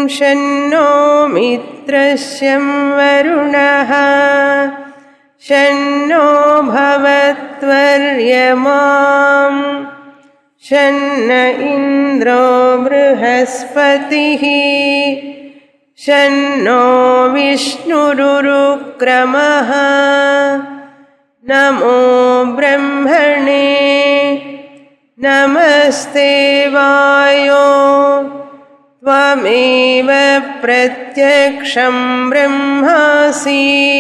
शन्नो मित्रस्यं वरुणः शन्नो भवत्वर्यमाम् शन्न इन्द्रो बृहस्पतिः शन्नो विष्णुरुरुक्रमः नमो ब्रह्मणे नमस्ते वायो त्वमेव प्रत्यक्षं ब्रह्मासि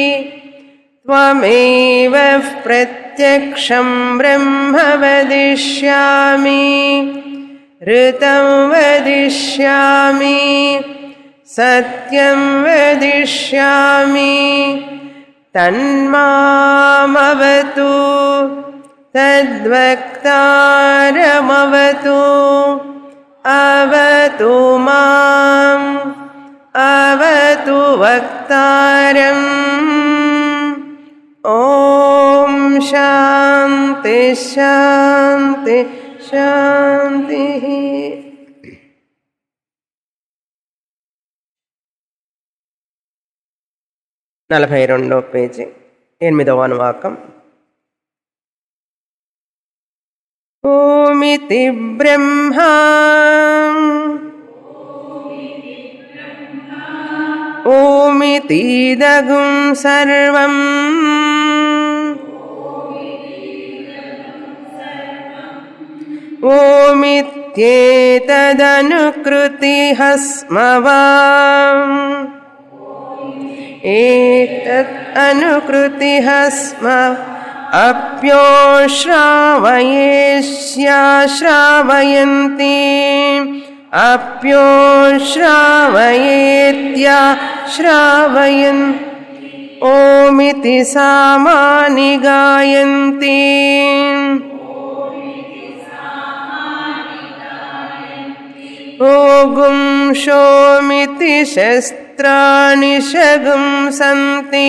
त्वमेव प्रत्यक्षं ब्रह्म वदिष्यामि ऋतं वदिष्यामि सत्यं वदिष्यामि तन्मामवतु तद्वक्तारमवतु अवतु माम् अवतु वक्तारम् ॐ शान्ति शान्ति शान्तिः నలభై రెండో పేజీ ఎనిమిదవ అనువాకం ఓమితి బ్రహ్మా ఓమితీదగుం సర్వం ఓమిత్యేతదనుకృతిः స్మవాम् एतत् अनुकृतिः स्म अप्योश्रावयेष्याश्रावयन्ति अप्योश्रावयेत्या श्रावयन् ओमिति सामानि गायन्ति ओगुं शोमिति शस्त्राणि शगुं सन्ति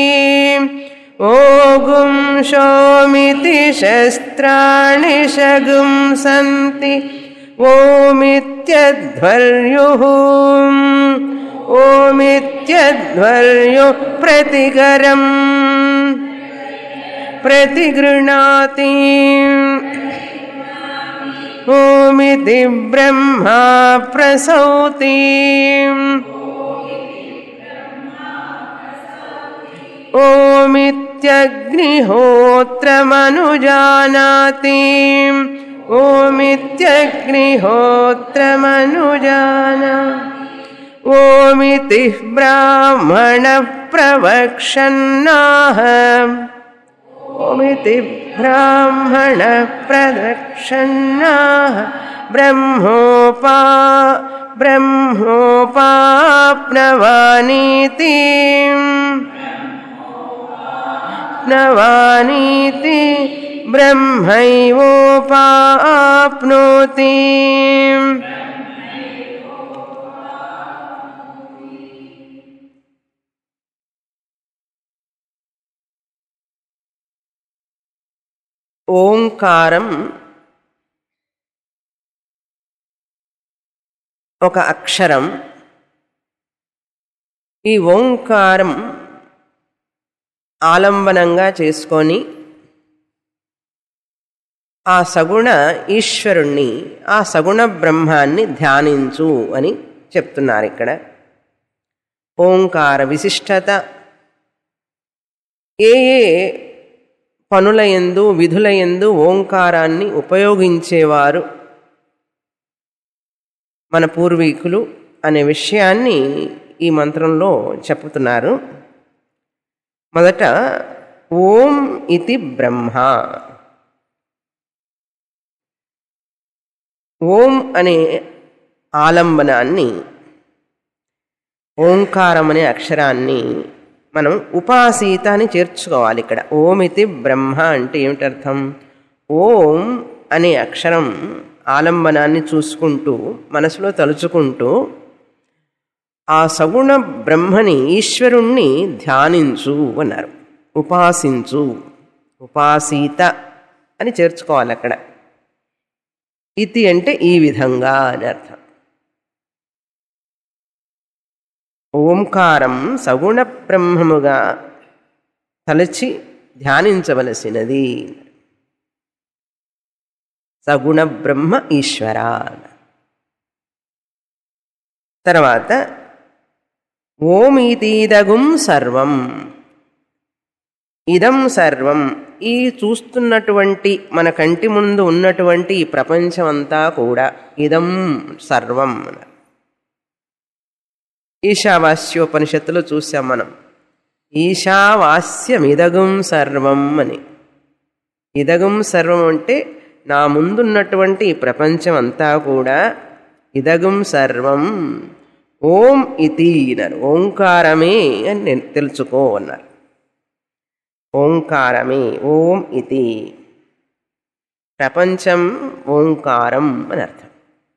ओगुं शोमिति शस्त्राणि शगुं सन्ति ओमित्यध्वर्युः ओमित्यध्वर्युः प्रतिकरम् प्रतिगृणाति ओमिति ब्रह्मा प्रसौति ओमित्यग्निहोत्रमनुजानाति ओमित्यग्निहोत्रमनुजाना ओमिति ब्राह्मणप्रवक्षन्नाः ओमिति ब्राह्मणप्रदक्षन्नाः ब्रह्मोपा ब्रह्मोपाप्नवानीति नवानीति ब्रह्मैवोपाप्नोति ఓంకారం ఒక అక్షరం ఈ ఓంకారం ఆలంబనంగా చేసుకొని ఆ సగుణ ఈశ్వరుణ్ణి ఆ సగుణ బ్రహ్మాన్ని ధ్యానించు అని చెప్తున్నారు ఇక్కడ ఓంకార విశిష్టత ఏ ఏ పనులయందు విధులయందు ఓంకారాన్ని ఉపయోగించేవారు మన పూర్వీకులు అనే విషయాన్ని ఈ మంత్రంలో చెప్పుతున్నారు మొదట ఓం ఇది బ్రహ్మ ఓం అనే ఆలంబనాన్ని ఓంకారం అనే అక్షరాన్ని మనం ఉపాసీత అని చేర్చుకోవాలి ఇక్కడ ఓమితి బ్రహ్మ అంటే ఏమిటర్థం ఓం అనే అక్షరం ఆలంబనాన్ని చూసుకుంటూ మనసులో తలుచుకుంటూ ఆ సగుణ బ్రహ్మని ఈశ్వరుణ్ణి ధ్యానించు అన్నారు ఉపాసించు ఉపాసీత అని చేర్చుకోవాలి అక్కడ ఇతి అంటే ఈ విధంగా అని అర్థం ఓంకారం సగుణ బ్రహ్మముగా తలచి ధ్యానించవలసినది సగుణ బ్రహ్మ ఈశ్వర తర్వాత ఓమితీదగుం సర్వం ఇదం సర్వం ఈ చూస్తున్నటువంటి మన కంటి ముందు ఉన్నటువంటి ఈ ప్రపంచం అంతా కూడా ఇదం సర్వం ఈశావాస్యోపనిషత్తులో చూసాం మనం ఈశావాస్యమిదగుం సర్వం అని ఇదగుం సర్వం అంటే నా ముందున్నటువంటి ఈ ప్రపంచం అంతా కూడా ఇదగుం సర్వం ఓం ఇతి అన్నారు ఓంకారమే అని నేను తెలుసుకో అన్నారు ఓంకారమే ఓం ఇతి ప్రపంచం ఓంకారం అని అర్థం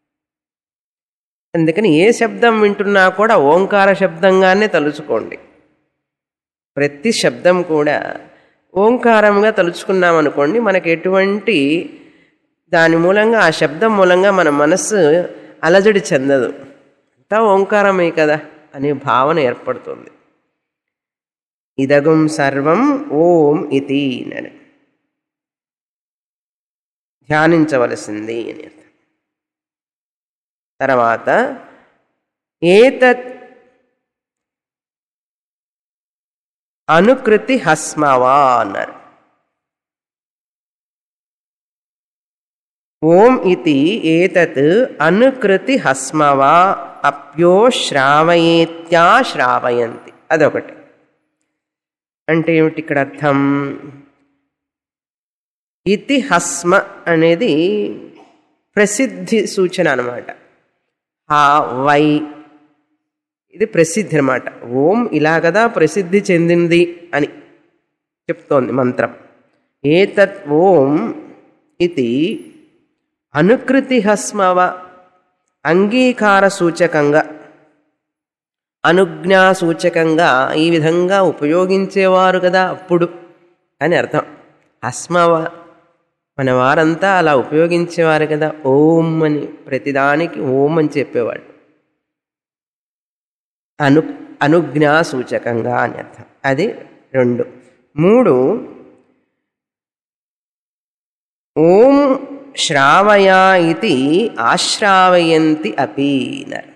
అందుకని ఏ శబ్దం వింటున్నా కూడా ఓంకార శబ్దంగానే తలుచుకోండి ప్రతి శబ్దం కూడా ఓంకారంగా తలుచుకున్నాం అనుకోండి మనకి ఎటువంటి దాని మూలంగా ఆ శబ్దం మూలంగా మన మనస్సు అలజడి చెందదు అంతా ఓంకారమే కదా అనే భావన ఏర్పడుతుంది ఇదగుం సర్వం ఓం ఇతి అని ధ్యానించవలసింది అని అర్థం తర్వాత ఏతత్ అనుకృతి హస్మవా అన్నారు ఓం ఇది ఏతత్ అనుకృతి హస్మవా అప్యో శ్రావయేత్యా శ్రావయంతి అదొకటి అంటే ఏమిటి ఇక్కడ అర్థం ఇతి హస్మ అనేది ప్రసిద్ధి సూచన అనమాట హా వై ఇది ప్రసిద్ధి అనమాట ఓం ఇలా కదా ప్రసిద్ధి చెందింది అని చెప్తోంది మంత్రం ఏతత్ ఓం ఇది అనుకృతి హస్మవ అంగీకార సూచకంగా అనుజ్ఞా సూచకంగా ఈ విధంగా ఉపయోగించేవారు కదా అప్పుడు అని అర్థం హస్మవ మన వారంతా అలా ఉపయోగించేవారు కదా ఓం అని ప్రతిదానికి ఓం అని చెప్పేవాడు అను అనుజ్ఞా సూచకంగా అని అర్థం అది రెండు మూడు ఓం శ్రావయ ఇది ఆశ్రావయంతి అపీనర్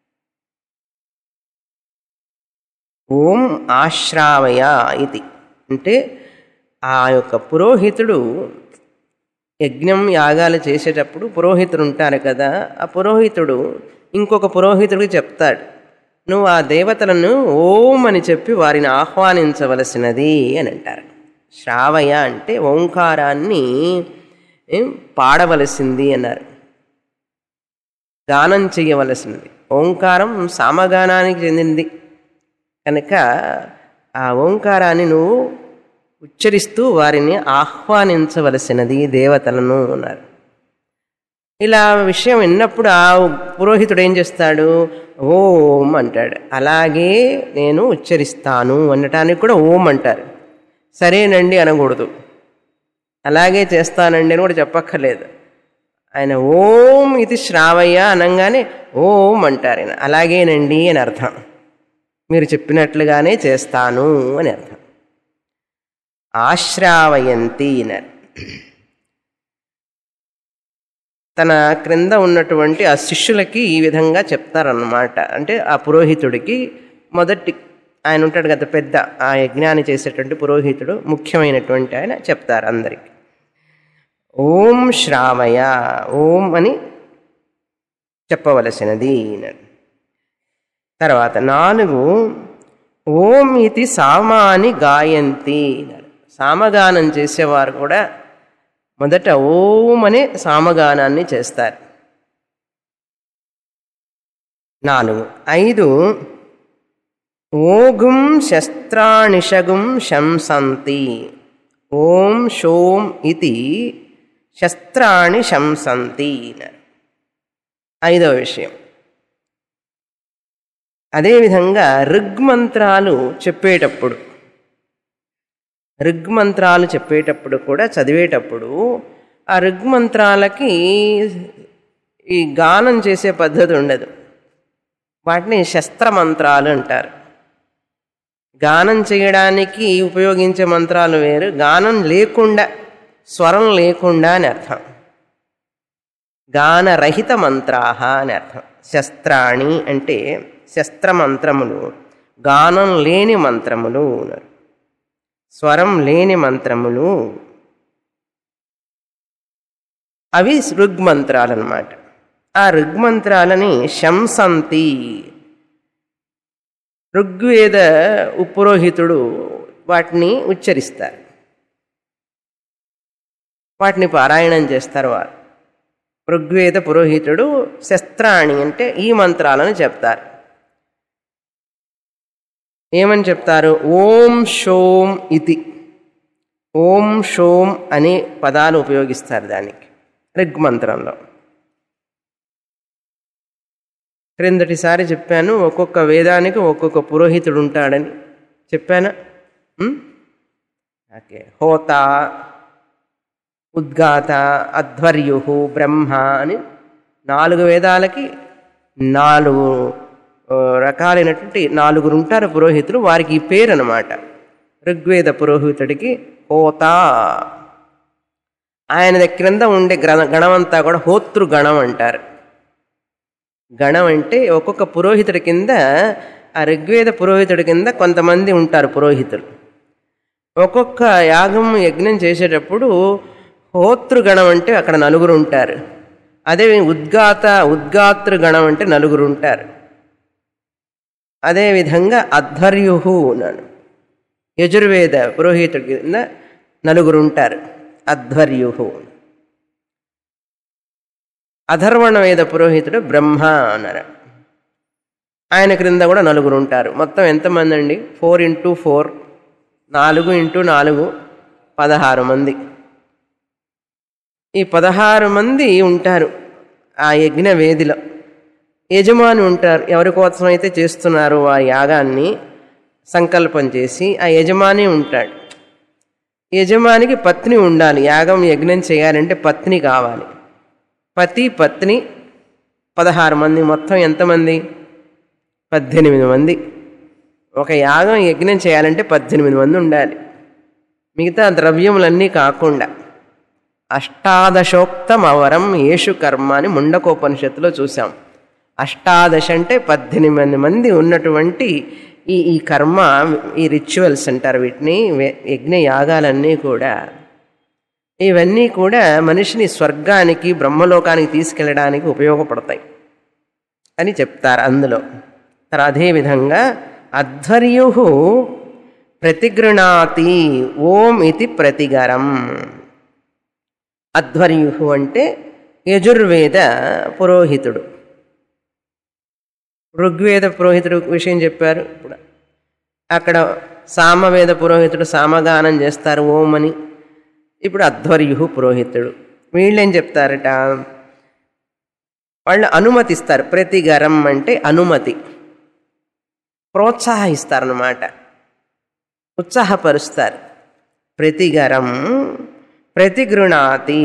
ఓం ఆశ్రావయ ఇది అంటే ఆ యొక్క పురోహితుడు యజ్ఞం యాగాలు చేసేటప్పుడు పురోహితుడు ఉంటారు కదా ఆ పురోహితుడు ఇంకొక పురోహితుడికి చెప్తాడు నువ్వు ఆ దేవతలను ఓం అని చెప్పి వారిని ఆహ్వానించవలసినది అని అంటారు శ్రావయ అంటే ఓంకారాన్ని ఏం, పాడవలసింది అన్నారు గానం చేయవలసినది ఓంకారం సామగానానికి చెందింది కనుక ఆ ఓంకారాన్ని నువ్వు ఉచ్చరిస్తూ వారిని ఆహ్వానించవలసినది దేవతలను అన్నారు ఇలా విషయం విన్నప్పుడు ఆ పురోహితుడు ఏం చేస్తాడు ఓం అంటాడు అలాగే నేను ఉచ్చరిస్తాను అనటానికి కూడా ఓం అంటారు సరేనండి అనకూడదు అలాగే చేస్తానండి అని కూడా చెప్పక్కర్లేదు ఆయన ఓం ఇది శ్రావయ్య అనగానే ఓం అంటారు ఆయన అలాగేనండి అని అర్థం మీరు చెప్పినట్లుగానే చేస్తాను అని అర్థం ఆశ్రావయంతి అన్నారు తన క్రింద ఉన్నటువంటి ఆ శిష్యులకి ఈ విధంగా చెప్తారన్నమాట అంటే ఆ పురోహితుడికి మొదటి ఆయన ఉంటాడు కదా పెద్ద ఆ యజ్ఞాన్ని చేసేటువంటి పురోహితుడు ముఖ్యమైనటువంటి ఆయన చెప్తారు అందరికి ఓం శ్రావయ ఓం అని చెప్పవలసినది అన్నాడు. తర్వాత నాలుగు ఓం ఇది సామాని గాయంతి అన్నాడు. సామగానం చేసేవారు కూడా మొదట ఓం అనే సామగానాన్ని చేస్తారు నాలుగు ఐదు ఓగుం శస్త్రాణిషగుం శంసంతి ఓం షోం ఇది శస్త్రాణి శంసంతి అన్నారు. ఐదవ విషయం అదేవిధంగా ఋగ్మంత్రాలు చెప్పేటప్పుడు ఋగ్మంత్రాలు చెప్పేటప్పుడు కూడా చదివేటప్పుడు ఆ ఋగ్మంత్రాలకి ఈ గానం చేసే పద్ధతి ఉండదు వాటిని శస్త్రమంత్రాలు అంటారు గానం చేయడానికి ఉపయోగించే మంత్రాలు వేరు గానం లేకుండా స్వరం లేకుండా అని అర్థం గానరహిత మంత్రాహ అని అర్థం శస్త్రాణి అంటే శస్త్రమంత్రములు గానం లేని మంత్రములు అన్నారు స్వరం లేని మంత్రములు అవి ఋగ్మంత్రాలు అన్నమాట ఆ ఋగ్మంత్రాలని శంసంతి ఋగ్వేద పురోహితుడు వాటిని ఉచ్చరిస్తారు వాటిని పారాయణం చేస్తారు వారు ఋగ్వేద పురోహితుడు శస్త్రాణి అంటే ఈ మంత్రాలను చెప్తారు ఏమని చెప్తారు ఓం షోం ఇతి ఓం షోం అనే పదాలు ఉపయోగిస్తారు దానికి ఋగ్మంత్రంలో క్రిందటిసారి చెప్పాను ఒక్కొక్క వేదానికి ఒక్కొక్క పురోహితుడు ఉంటాడని చెప్పానా ఉం? ఓకే హోత ఉద్గాత అధ్వర్యు బ్రహ్మ అని నాలుగు వేదాలకి నాలుగు ఆ, రకాలైనటువంటి నలుగురు ఉంటారు పురోహితులు వారికి ఈ పేరు అనమాట ఋగ్వేద పురోహితుడికి హోత ఆయన దగ్గర క్రింద ఉండే గ్రణ గణమంతా కూడా హోతృ గణం అంటారు గణం అంటే ఒక్కొక్క పురోహితుడి కింద ఆ ఋగ్వేద పురోహితుడి కింద కొంతమంది ఉంటారు పురోహితులు ఒక్కొక్క యాగం యజ్ఞం చేసేటప్పుడు హోతృగణం అంటే అక్కడ నలుగురు ఉంటారు అదే ఉద్గాత ఉద్గాతృ గణం అంటే నలుగురు ఉంటారు అదేవిధంగా అధ్వర్యుహు అన్నాడు యజుర్వేద పురోహితుడి కింద నలుగురు ఉంటారు అధ్వర్యుహు అధర్వణ వేద పురోహితుడు బ్రహ్మ అన్నారు ఆయన క్రింద కూడా నలుగురు ఉంటారు మొత్తం ఎంతమంది అండి ఫోర్ ఇంటూ ఫోర్ నాలుగు ఇంటూ నాలుగు పదహారు మంది ఈ పదహారు మంది ఉంటారు ఆ యజ్ఞ వేదిలో యజమాని ఉంటారు ఎవరి కోసం అయితే చేస్తున్నారో ఆ యాగాన్ని సంకల్పం చేసి ఆ యజమాని ఉంటాడు యజమానికి పత్ని ఉండాలి యాగం యజ్ఞం చేయాలంటే పత్ని కావాలి పతి పత్ని పదహారు మంది మొత్తం ఎంతమంది పద్దెనిమిది మంది ఒక యాగం యజ్ఞం చేయాలంటే పద్దెనిమిది మంది ఉండాలి మిగతా ద్రవ్యములన్నీ కాకుండా అష్టాదశోక్తం అవరం యేషు కర్మ అని ముండకోపనిషత్తులో చూసాం అష్టాదశ అంటే పద్దెనిమిది మంది ఉన్నటువంటి ఈ ఈ కర్మ ఈ రిచువల్స్ అంటారు వీటిని వే- యజ్ఞ యాగాలన్నీ కూడా ఇవన్నీ కూడా మనిషిని స్వర్గానికి బ్రహ్మలోకానికి తీసుకెళ్ళడానికి ఉపయోగపడతాయి అని చెప్తారు అందులో తర్వాత అదేవిధంగా అధ్వర్యు ప్రతిగృణాతి ఓం ఇది ప్రతిగరం అధ్వర్యు అంటే యజుర్వేద పురోహితుడు ఋగ్వేద పురోహితుడు విషయం చెప్పారు ఇప్పుడు అక్కడ సామవేద పురోహితుడు సామగానం చేస్తారు ఓం అని ఇప్పుడు అధ్వర్యు పురోహితుడు వీళ్ళేం చెప్తారట వాళ్ళు అనుమతిస్తారు ప్రతిగరం అంటే అనుమతి ప్రోత్సాహిస్తారన్నమాట ఉత్సాహపరుస్తారు ప్రతిగరం ప్రతిగృణాతి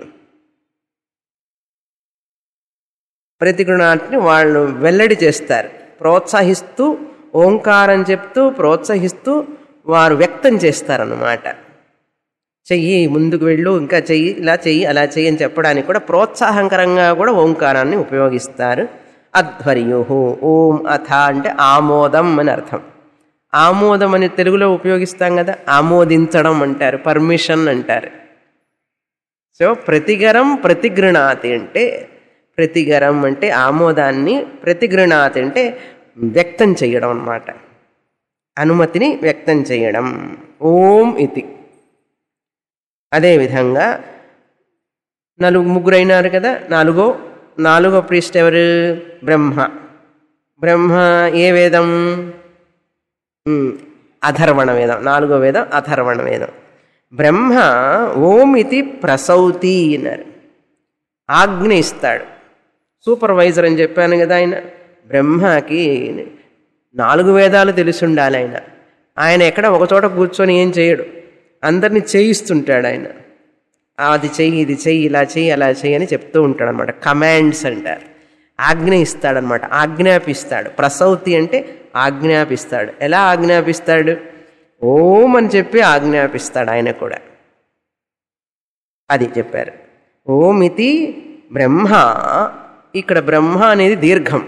ప్రతిగృణాన్ని వాళ్ళు వెల్లడి చేస్తారు ప్రోత్సహిస్తూ ఓంకారం చెప్తూ ప్రోత్సహిస్తూ వారు వ్యక్తం చేస్తారన్నమాట చెయ్యి ముందుకు వెళ్ళు ఇంకా చెయ్యి ఇలా చెయ్యి అలా చెయ్యి అని చెప్పడానికి కూడా ప్రోత్సాహకరంగా కూడా ఓంకారాన్ని ఉపయోగిస్తారు అధ్వర్యు ఓం అథ అంటే ఆమోదం అని అర్థం ఆమోదం అని తెలుగులో ఉపయోగిస్తాం కదా ఆమోదించడం అంటారు పర్మిషన్ అంటారు సో ప్రతిగరం ప్రతిగృణాతి అంటే ప్రతిగరం అంటే ఆమోదాన్ని ప్రతిగృణాతి అంటే వ్యక్తం చేయడం అన్నమాట అనుమతిని వ్యక్తం చేయడం ఓం ఇది అదేవిధంగా నలుగు ముగ్గురు అయినారు కదా నాలుగో నాలుగో ప్రీస్ట్ ఎవరు బ్రహ్మ బ్రహ్మ ఏ వేదం ఉమ్, అథర్వణ వేదం నాలుగో వేదం అథర్వణ వేదం బ్రహ్మ ఓం ఇది ప్రసౌతి అన్నారు ఆజ్ఞ ఇస్తాడు సూపర్వైజర్ అని చెప్పాను కదా ఆయన బ్రహ్మకి నాలుగు వేదాలు తెలిసి ఉండాలి ఆయన ఆయన ఎక్కడ ఒకచోట కూర్చొని ఏం చేయడు అందరినీ చేయిస్తుంటాడు ఆయన అది చెయ్యి ఇది చెయ్యి ఇలా చెయ్యి అలా చెయ్యి అని చెప్తూ ఉంటాడు అనమాట కమాండ్స్ అంటారు ఆజ్ఞ ఇస్తాడనమాట ఆజ్ఞాపిస్తాడు ప్రసౌతి అంటే ఆజ్ఞాపిస్తాడు ఎలా ఆజ్ఞాపిస్తాడు ఓం అని చెప్పి ఆజ్ఞాపిస్తాడు ఆయన కూడా అది చెప్పారు ఓమితి బ్రహ్మ ఇక్కడ బ్రహ్మ అనేది దీర్ఘం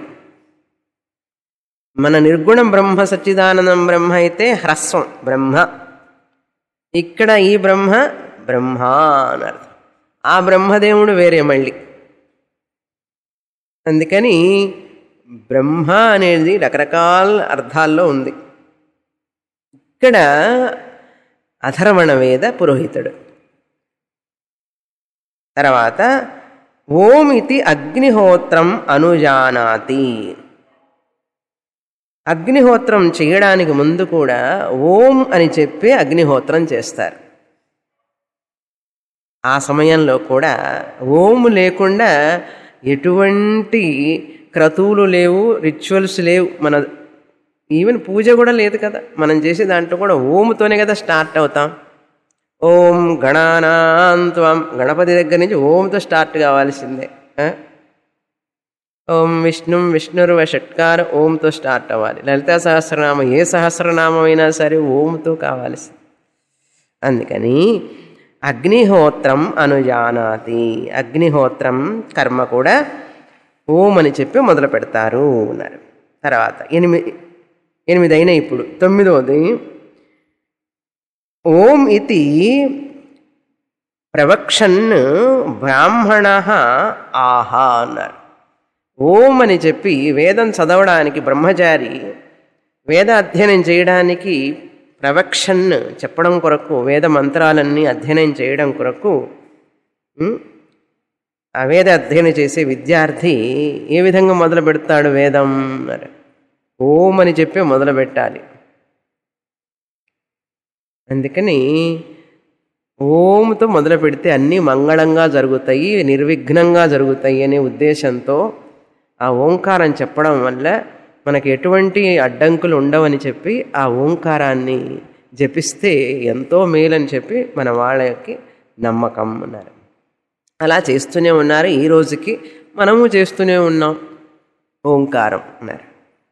మన నిర్గుణం బ్రహ్మ సచ్చిదానందం బ్రహ్మ అయితే హ్రస్వం బ్రహ్మ ఇక్కడ ఈ బ్రహ్మ బ్రహ్మ అని అర్థం ఆ బ్రహ్మదేవుడు వేరే మళ్ళీ అందుకని బ్రహ్మ అనేది రకరకాల అర్థాల్లో ఉంది ఇక్కడ అధర్వణ వేద పురోహితుడు తర్వాత ఓం ఇది అగ్నిహోత్రం అనుజానాతి అగ్నిహోత్రం చేయడానికి ముందు కూడా ఓం అని చెప్పి అగ్నిహోత్రం చేస్తారు ఆ సమయంలో కూడా ఓం లేకుండా ఎటువంటి క్రతువులు లేవు రిచువల్స్ లేవు మన ఈవెన్ పూజ కూడా లేదు కదా మనం చేసే దాంట్లో కూడా ఓముతోనే కదా స్టార్ట్ అవుతాం ఓం గణానాంత్వం గణపతి దగ్గర నుంచి ఓంతో స్టార్ట్ కావాల్సిందే ఆ? ఓం విష్ణుం విష్ణుర్వ షట్కార ఓంతో స్టార్ట్ అవ్వాలి లలితా సహస్రనామం ఏ సహస్రనామం అయినా సరే ఓంతో కావాల్సింది అందుకని అగ్నిహోత్రం అనుజానాతి అగ్నిహోత్రం కర్మ కూడా ఓం అని చెప్పి మొదలు పెడతారు అన్నారు తర్వాత ఎనిమిది ఎనిమిది అయినా ఇప్పుడు తొమ్మిదవది ఓం ఇది ప్రవక్షన్ బ్రాహ్మణ ఆహా అన్నారు ఓం అని చెప్పి వేదం చదవడానికి బ్రహ్మచారి వేద అధ్యయనం చేయడానికి ప్రవక్షన్ చెప్పడం కొరకు వేద మంత్రాలన్నీ అధ్యయనం చేయడం కొరకు ఉం, ఆ వేద అధ్యయనం చేసే విద్యార్థి ఏ విధంగా మొదలు పెడతాడు వేదం అన్నారు ఓం అని చెప్పి మొదలు పెట్టాలి అందుకని ఓంతో మొదలు పెడితే అన్నీ మంగళంగా జరుగుతాయి నిర్విఘ్నంగా జరుగుతాయి అనే ఉద్దేశంతో ఆ ఓంకారం చెప్పడం వల్ల మనకి ఎటువంటి అడ్డంకులు ఉండవని చెప్పి ఆ ఓంకారాన్ని జపిస్తే ఎంతో మేలని చెప్పి మన వాళ్ళకి నమ్మకం అన్నారు అలా చేస్తూనే ఉన్నారు ఈ రోజుకి మనము చేస్తూనే ఉన్నాం ఓంకారం అన్నారు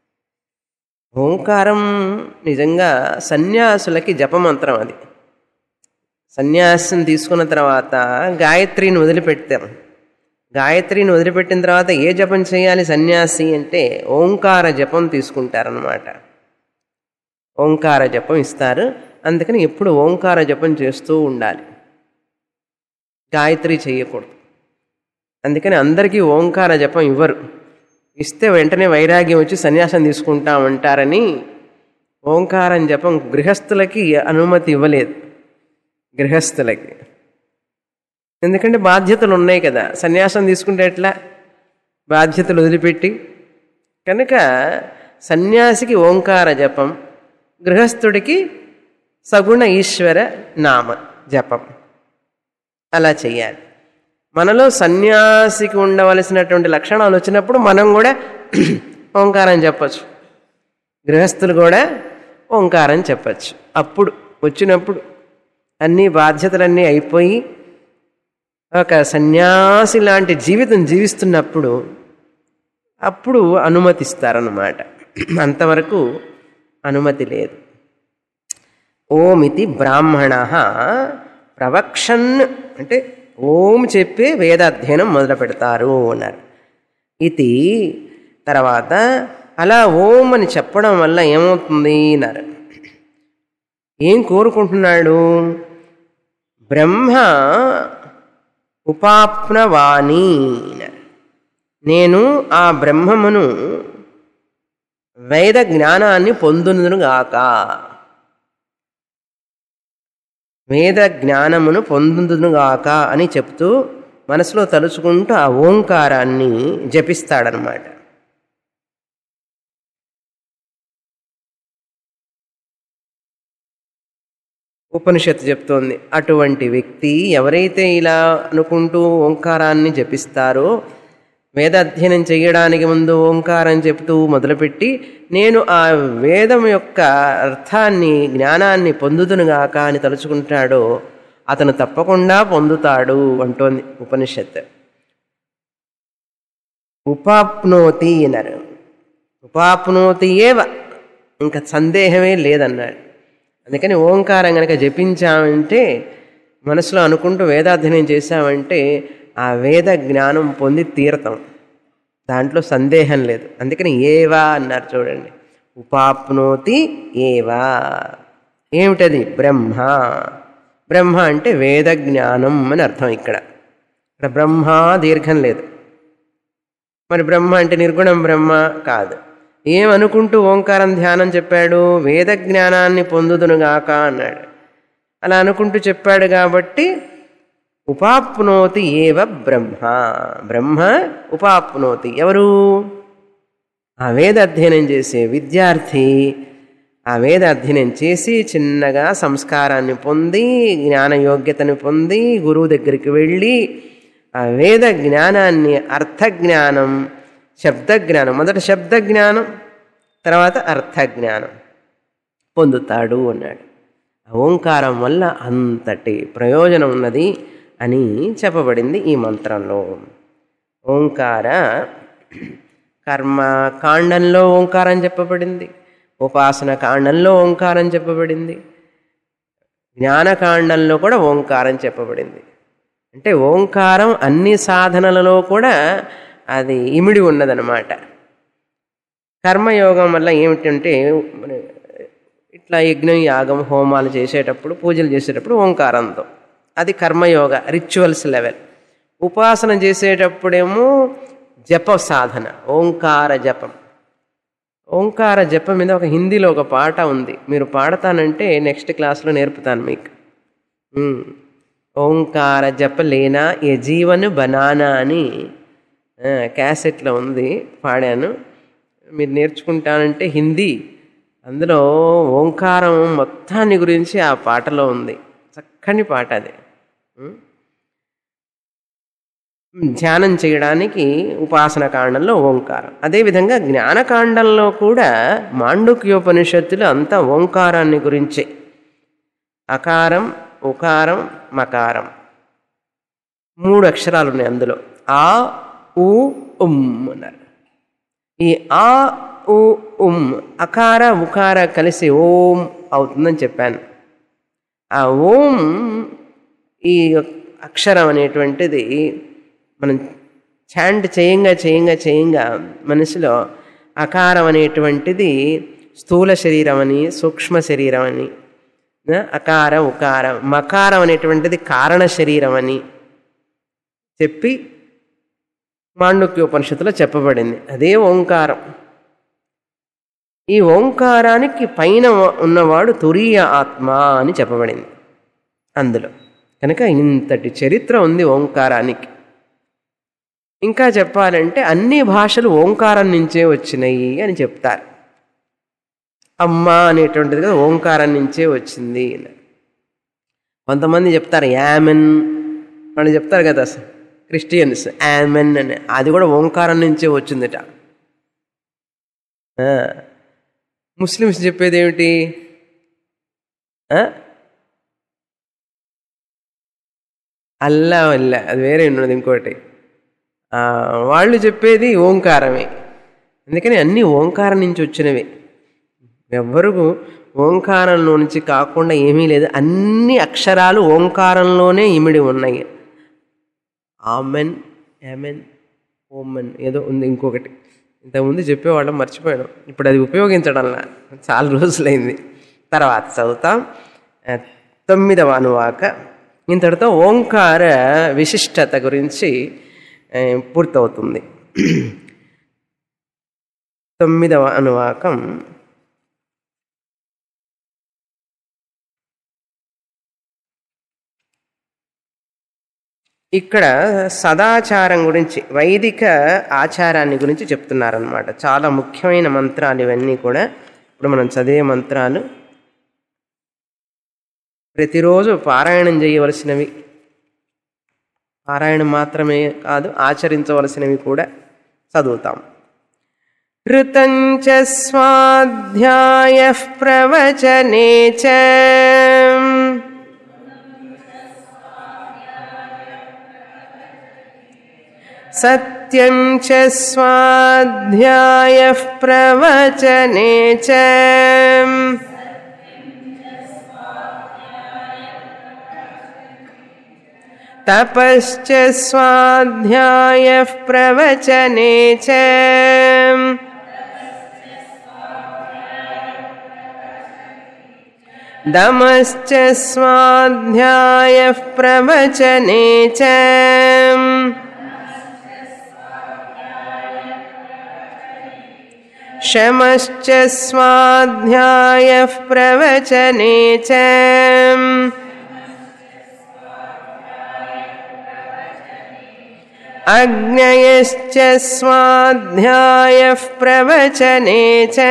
ఓంకారం నిజంగా సన్యాసులకి జపమంత్రం అది సన్యాసం తీసుకున్న తర్వాత గాయత్రిని వదిలిపెట్టాం గాయత్రిని వదిలిపెట్టిన తర్వాత ఏ జపం చేయాలి సన్యాసి అంటే ఓంకార జపం తీసుకుంటారనమాట ఓంకార జపం ఇస్తారు అందుకని ఎప్పుడు ఓంకార జపం చేస్తూ ఉండాలి గాయత్రి చేయకూడదు అందుకని అందరికీ ఓంకార జపం ఇవ్వరు ఇస్తే వెంటనే వైరాగ్యం వచ్చి సన్యాసం తీసుకుంటామంటారని ఓంకారం జపం గృహస్థులకి అనుమతి ఇవ్వలేదు గృహస్థులకి ఎందుకంటే బాధ్యతలు ఉన్నాయి కదా సన్యాసం తీసుకుంటే ఎట్లా బాధ్యతలు వదిలిపెట్టి కనుక సన్యాసికి ఓంకార జపం గృహస్థుడికి సగుణ ఈశ్వర నామ జపం అలా చేయాలి మనలో సన్యాసికి ఉండవలసినటువంటి లక్షణాలు వచ్చినప్పుడు మనం కూడా ఓంకారం చెప్పచ్చు గృహస్థులు కూడా ఓంకారం చెప్పచ్చు అప్పుడు వచ్చినప్పుడు అన్ని బాధ్యతలన్నీ అయిపోయి ఒక సన్యాసి లాంటి జీవితం జీవిస్తున్నప్పుడు అప్పుడు అనుమతిస్తారన్నమాట అంతవరకు అనుమతి లేదు ఓమితి బ్రాహ్మణ ప్రవక్షన్ అంటే ఓం చెప్పి వేదాధ్యయనం మొదలు పెడతారు అన్నారు ఇది తర్వాత అలా ఓం అని చెప్పడం వల్ల ఏమవుతుంది అన్నారు ఏం కోరుకుంటున్నాడు బ్రహ్మ ఉపాప్నవాణి అన్నారు. నేను ఆ బ్రహ్మమును వేద జ్ఞానాన్ని పొందునుగాక వేద జ్ఞానమును పొందునుగాక అని చెప్తూ మనసులో తలుచుకుంటూ ఆ ఓంకారాన్ని జపిస్తాడనమాట ఉపనిషత్తు చెప్తోంది అటువంటి వ్యక్తి ఎవరైతే ఇలా అనుకుంటూ ఓంకారాన్ని జపిస్తారో వేదాధ్యయనం చేయడానికి ముందు ఓంకారం చెప్తూ మొదలుపెట్టి నేను ఆ వేదం యొక్క అర్థాన్ని జ్ఞానాన్ని పొందుదునుగాక అని తలుచుకుంటాడో అతను తప్పకుండా పొందుతాడు అంటోంది ఉపనిషత్ ఉపాప్నోతి అన్నారు ఉపాప్నోతి ఏవ ఇంకా సందేహమే లేదన్నాడు అందుకని ఓంకారం కనుక జపించామంటే మనసులో అనుకుంటూ వేదాధ్యయనం చేశామంటే ఆ వేద జ్ఞానం పొంది తీరతాం దాంట్లో సందేహం లేదు అందుకని ఏవా అన్నారు చూడండి ఉపాప్నోతి ఏవా ఏమిటది బ్రహ్మ బ్రహ్మ అంటే వేద జ్ఞానం అని అర్థం ఇక్కడ ఇక్కడ బ్రహ్మ దీర్ఘం లేదు మరి బ్రహ్మ అంటే నిర్గుణం బ్రహ్మ కాదు ఏమనుకుంటూ ఓంకారం ధ్యానం చెప్పాడు వేద జ్ఞానాన్ని పొందుదునుగాక అన్నాడు అలా అనుకుంటూ చెప్పాడు కాబట్టి ఉపాప్నోతి ఏవ బ్రహ్మ బ్రహ్మ ఉపాప్నోతి ఎవరు ఆ వేద అధ్యయనం చేసే విద్యార్థి ఆ వేద అధ్యయనం చేసి చిన్నగా సంస్కారాన్ని పొంది జ్ఞాన యోగ్యతను పొంది గురువు దగ్గరికి వెళ్ళి ఆ వేద జ్ఞానాన్ని అర్థజ్ఞానం శబ్దజ్ఞానం మొదట శబ్దజ్ఞానం తర్వాత అర్థజ్ఞానం పొందుతాడు అన్నాడు ఆ ఓంకారం వల్ల అంతటి ప్రయోజనం ఉన్నది అని చెప్పబడింది ఈ మంత్రంలో ఓంకార కర్మ కాండంలో ఓంకారం చెప్పబడింది ఉపాసన కాండంలో ఓంకారం చెప్పబడింది జ్ఞానకాండంలో కూడా ఓంకారం చెప్పబడింది అంటే ఓంకారం అన్ని సాధనలలో కూడా అది ఇమిడి ఉన్నదనమాట కర్మయోగం వల్ల ఏమిటంటే మన ఇట్లా యజ్ఞం యాగం హోమాలు చేసేటప్పుడు పూజలు చేసేటప్పుడు ఓంకారంతో అది కర్మయోగ రిచువల్స్ లెవెల్ ఉపాసన చేసేటప్పుడేమో జప సాధన ఓంకార జపం ఓంకార జపం మీద ఒక హిందీలో ఒక పాట ఉంది మీరు పాడతానంటే నెక్స్ట్ క్లాస్లో నేర్పుతాను మీకు ఉమ్. ఓంకార జప లేనా ఏ జీవన్ బనానా అని ఆ, క్యాసెట్లో ఉంది పాడాను మీరు నేర్చుకుంటానంటే హిందీ అందులో ఓంకారం మొత్తాన్ని గురించి ఆ పాటలో ఉంది చక్కని పాట అది ఉమ్. ధ్యానం చేయడానికి ఉపాసన కాండంలో ఓంకారం అదేవిధంగా జ్ఞానకాండంలో కూడా మాండుక్యోపనిషత్తులు అంతా ఓంకారాన్ని గురించే అకారం ఉకారం మకారం మూడు అక్షరాలు ఉన్నాయి అందులో ఆ ఉ ఉమ్ అన్నారు ఈ ఆ ఉ ఉమ్ అకార ఉకార కలిసి ఓం అవుతుందని చెప్పాను ఆ ఓం ఈ అక్షరం అనేటువంటిది మనం చాంట్ చేయంగా చేయంగా చేయంగా మనసులో అకారం అనేటువంటిది స్థూల శరీరం అని సూక్ష్మ శరీరం అని ఆ, అకార ఉకారం మకారం అనేటువంటిది కారణ శరీరం అని చెప్పి మాండుక్యోపనిషత్తులో చెప్పబడింది అదే ఓంకారం ఈ ఓంకారానికి పైన ఉన్నవాడు తురీయ ఆత్మ అని చెప్పబడింది అందులో కనుక ఇంతటి చరిత్ర ఉంది ఓంకారానికి ఇంకా చెప్పాలంటే అన్ని భాషలు ఓంకారం నుంచే వచ్చినాయి అని చెప్తారు అమ్మ అనేటువంటిది కదా ఓంకారం నుంచే వచ్చింది అని. కొంతమంది చెప్తారు యామెన్ వాళ్ళు చెప్తారు కదా క్రిస్టియన్స్ యామెన్ అని అది కూడా ఓంకారం నుంచే వచ్చిందట ఆ, ముస్లిమ్స్ చెప్పేది ఏమిటి ఆ? అల్లా వల్ల అది వేరే ఉన్నది ఇంకోటి ఆ, వాళ్ళు చెప్పేది ఓంకారమే అందుకని అన్నీ ఓంకారం నుంచి వచ్చినవి ఎవ్వరు ఓంకారంలో నుంచి కాకుండా ఏమీ లేదు అన్ని అక్షరాలు ఓంకారంలోనే ఇమిడి ఉన్నాయి ఆమెన్ యామెన్ ఓమెన్ ఏదో ఉంది ఇంకొకటి ఇంతకుముందు చెప్పేవాళ్ళం మర్చిపోయాను ఇప్పుడు అది ఉపయోగించడంలా చాలా రోజులైంది తర్వాత చదువుతాం ఆ, తొమ్మిదవ అనువాక ఇంతటితో ఓంకార విశిష్టత గురించి ఆ, పూర్తవుతుంది తొమ్మిదవ అనువాకం ఇక్కడ సదాచారం గురించి వైదిక ఆచారాన్ని గురించి చెప్తున్నారనమాట చాలా ముఖ్యమైన మంత్రాలు ఇవన్నీ కూడా ఇప్పుడు మనం చదివే మంత్రాలు ప్రతిరోజు పారాయణం చేయవలసినవి పారాయణం మాత్రమే కాదు ఆచరించవలసినవి కూడా చదువుతాం ఋతంచ స్వాధ్యాయ ప్రవచనే చ सत्यं च स्वाध्यायः प्रवचने च तपश्च स्वाध्यायः प्रवचने च दमश्च स्वाध्यायः प्रवचने च शमश्च स्वाध्यायः प्रवचने च अग्नयश्च स्वाध्यायः प्रवचने च